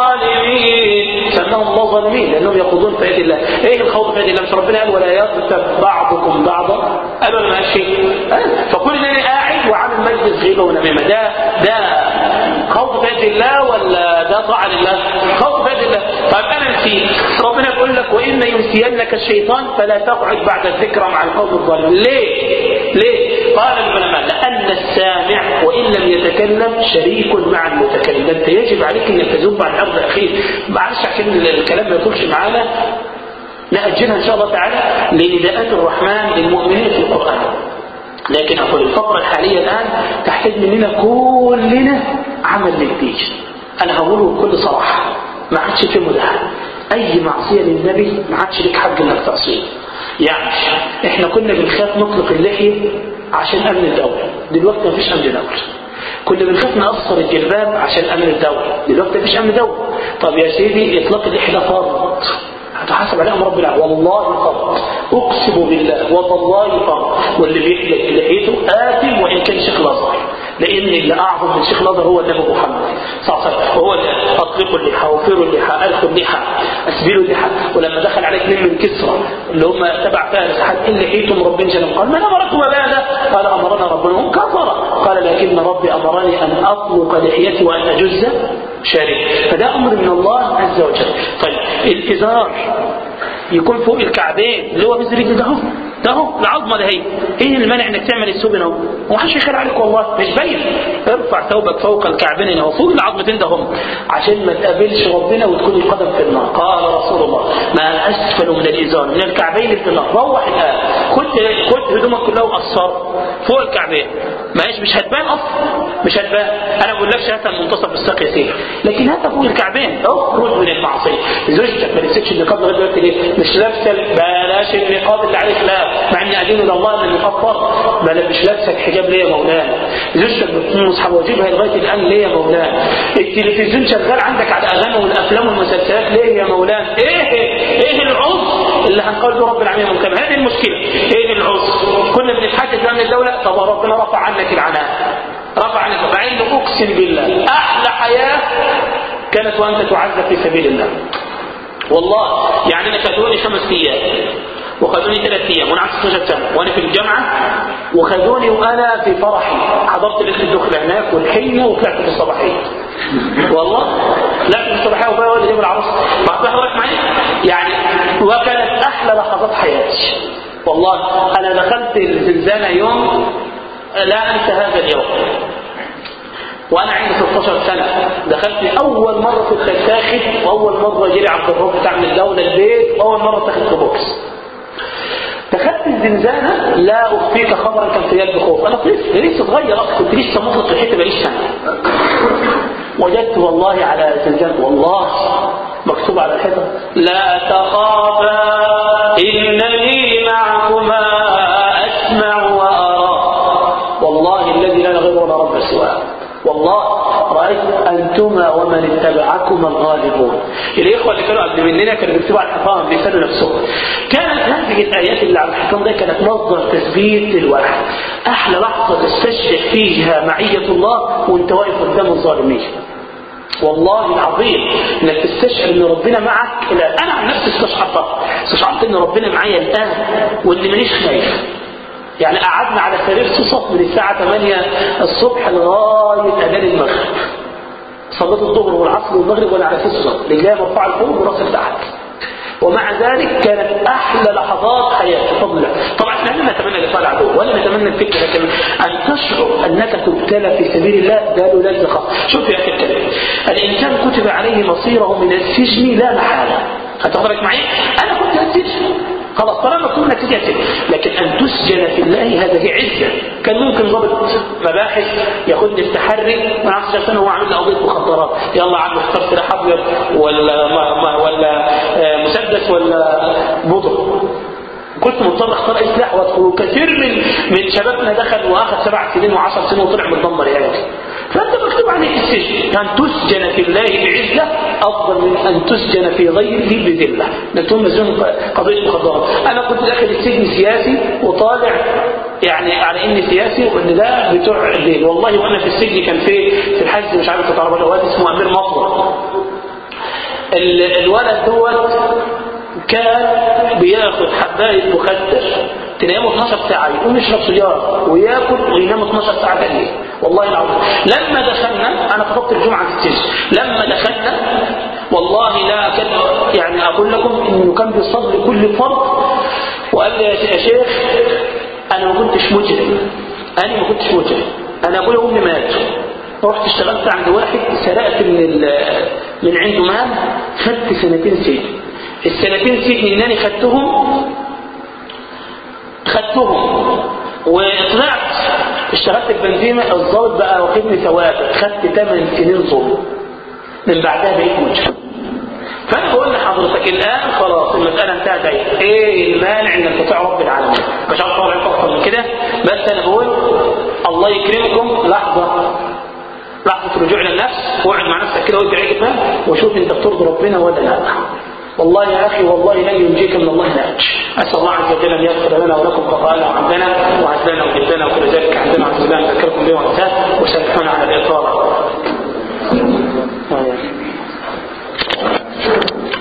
الظالمين سماهم الله ظالمين لانهم يخوضون في ايات الله ايه الخوض في ايات الله مش ربنا قال ولا يغتب بعضكم بعضا قالوا ولا ماشي فكل ان انا قاعد وعامل مجلس غيبه ونميمه ده ده خوف في ايات الله ولا ده طاعه لله خوف في ايات الله طيب انا نسيت ربنا بيقول لك وان ينسينك الشيطان فلا تقعد بعد الذكرى مع القوم الظالمين ليه ليه قال العلماء لان السامع وان لم يتكلم شريك مع المتكلم انت يجب عليك انك تذوب عن عرض اخيك معلش عشان الكلام ما يطولش معانا نأجلها إن شاء الله تعالى لنداءات الرحمن للمؤمنين في القرآن لكن أقول الفترة الحالية الآن تحتاج مننا كلنا عمل جديد أنا هقوله بكل صراحة ما عادش في مداهنة أي معصية للنبي ما عادش لك حق إنك تعصيه يعني إحنا كنا بنخاف نطلق اللحية عشان أمن الدولة دلوقتي مفيش أمن دولة كنا بنخاف نقصر الجلباب عشان أمن الدولة دلوقتي مفيش أمن دولة طب يا سيدي إطلاق اللحية ده فرض هتحاسب عليهم رب العالمين والله فرض اقسم بالله والله فرض واللي بيحلق لحيته آثم وان كان شيخ الازهر لان اللي اعظم من شيخ الازهر هو النبي محمد صلى الله عليه وسلم هو اللي اطلقوا اللحى وفروا اللحى الخوا اللحى اسبلوا اللحى ولما دخل عليه اثنين من كسرى اللي هم تبع فارس حد ان لحيتم ربنا جل قال من امركم بهذا؟ قال امرنا ربنا هم كفر قال لكن ربي امرني ان اطلق لحيتي وان اجز شارك فده امر من الله عز وجل طيب الازار يكون فوق الكعبين اللي هو بذر ده اهو ده اهو العظمه ده هي ايه المانع انك تعمل السوبن اهو ما حدش يخير عليك والله مش باين ارفع ثوبك فوق الكعبين اهو فوق العظمتين ده هم عشان ما تقابلش ربنا وتكون القدم في النار قال رسول الله ما اسفل من الازار من الكعبين في النار روح الان كنت كنت هدومك كلها وقصر فوق الكعبين ماشي مش هتبان اصلا مش هتبان انا ما بقولكش هات منتصف الساق يا سيدي لكن هات فوق الكعبين اخرج من المعصيه زوجتك ما لبستش النقاب لغايه دلوقتي ليه؟ مش لابسه بلاش النقاب اللي عليك لا مع ان ادين الى الله ان النقاب فرض بلا مش لابسه الحجاب ليه يا مولانا زوجتك بتكون مصحاب واجبها لغايه الان ليه يا مولانا التلفزيون شغال عندك على الاغاني والافلام والمسلسلات ليه يا مولانا ايه ايه العذر اللي هنقول له رب العالمين ممكن هذه المشكله ايه العذر كنا بنتحدث عن الدوله طب ربنا رفع عنك العناء رفع عنك مع انه اقسم بالله احلى حياه كانت وانت تعذب في سبيل الله والله يعني انا خدوني خمس ايام وخدوني ثلاث ايام وانا عندي 16 سنه وانا في الجامعه وخدوني وانا في فرحي حضرت ليله الدخله هناك والحنه وطلعت في الصباحيه والله طلعت في الصباحيه وبقى والدي جاب العروس بعد حضرتك معايا يعني وكانت احلى لحظات حياتي والله انا دخلت الزنزانه يوم لا انسى هذا اليوم وانا عندي 16 سنه دخلت اول مره كنت اتاخد واول مره جري عبد الرب بتاع من الدوله البيت واول مره اتاخد في بوكس دخلت الزنزانه لا اخفيك خبرا كان في يد خوف انا طفل لسه صغير اصلا كنت لسه مطلق في حته بقاليش سنه وجدت والله على زنزانه والله مكتوب على الحيطه لا تخافا انني معكما اسمع وارى والله الذي لا غير ولا رب سواه والله أرأيت أنتما ومن اتبعكما الغالبون الإخوة اللي كانوا قبل مننا كانوا بيكتبوا على الحيطان بيسألوا نفسهم كانت هذه الآيات اللي على الحيطان ده كانت مصدر تثبيت للواحد أحلى لحظة تستشعر فيها معية الله وأنت واقف قدام الظالمين والله العظيم انك تستشعر ان ربنا معك الان انا عن نفسي استشعرتها استشعرت ان ربنا معايا الان وان مانيش خايف يعني قعدنا على سرير صوصة من الساعة 8 الصبح لغاية أذان المغرب صليت الظهر والعصر والمغرب وانا على سرير صوصة رجلي مرفوعة لفوق وراسي تحت ومع ذلك كانت احلى لحظات حياتي بفضل الله طبعا احنا لا نتمنى لقاء العدو ولا نتمنى الفتنه لكن ان تشعر انك تبتلى في سبيل الله ده له لذه خاصه شوف يا اخي الكلام الانسان كتب عليه مصيره من السجن لا محاله هتخرج معي انا كنت هتسجن خلاص طالما كنا نتيجة لكن أن تسجن في الله هذه عزة كان ممكن ضابط مباحث ياخدني في تحري ما عرفش سنة هو عامل لي قضية مخدرات يلا عم اختار سلاح أبيض ولا ما ما ولا آه، مسدس ولا بودر كنت مضطر اختار اي سلاح وادخل وكثير من من شبابنا دخل واخذ سبع سنين وعشر سنين وطلع متدمر يعني فانت مكتوب عليك السجن ان تسجن في الله بعزه افضل من ان تسجن في غيره بذله نكتب مسجون قضيه مخدرات انا كنت داخل السجن سياسي وطالع يعني على اني سياسي وان ده بتوع الليل والله وانا في السجن كان في في الحجز مش عارف تعرف الاوقات اسمه امير مطر ال- الولد دوت كان بياخد حبايه مخدر تنامه 12 ساعه يقوم يشرب سيجاره وياكل وينام 12 ساعه تانية والله العظيم لما دخلنا انا خطبت الجمعه في السجن لما دخلنا والله لا كان يعني اقول لكم انه كان بيصلي كل فرض وقال لي يا شيخ انا ما كنتش مجرم انا ما كنتش مجرم انا ابويا وامي ماتوا رحت اشتغلت عند واحد سرقت من ال- من عنده مال خدت سنتين سجن السنتين سجن ان انا خدتهم خدتهم وطلعت اشتغلت في بنزيمة الضابط بقى واخدني ثواب خدت 8 سنين ظلم من بعدها بقيت مجرم فانا بقول لحضرتك الان خلاص المساله انتهت اهي ايه المانع انك تطيع رب العالمين مش عارف طبعا اكتر من كده بس انا بقول الله يكرمكم لحظه لحظه رجوع للنفس واقعد مع نفسك كده وارجع كده وشوف انت بترضي ربنا ولا لا والله يا اخي والله لن ينجيك من الله ناج اسال الله عز وجل ان يغفر لنا ولكم خطايانا وعمدنا وعزلنا وجدنا وكل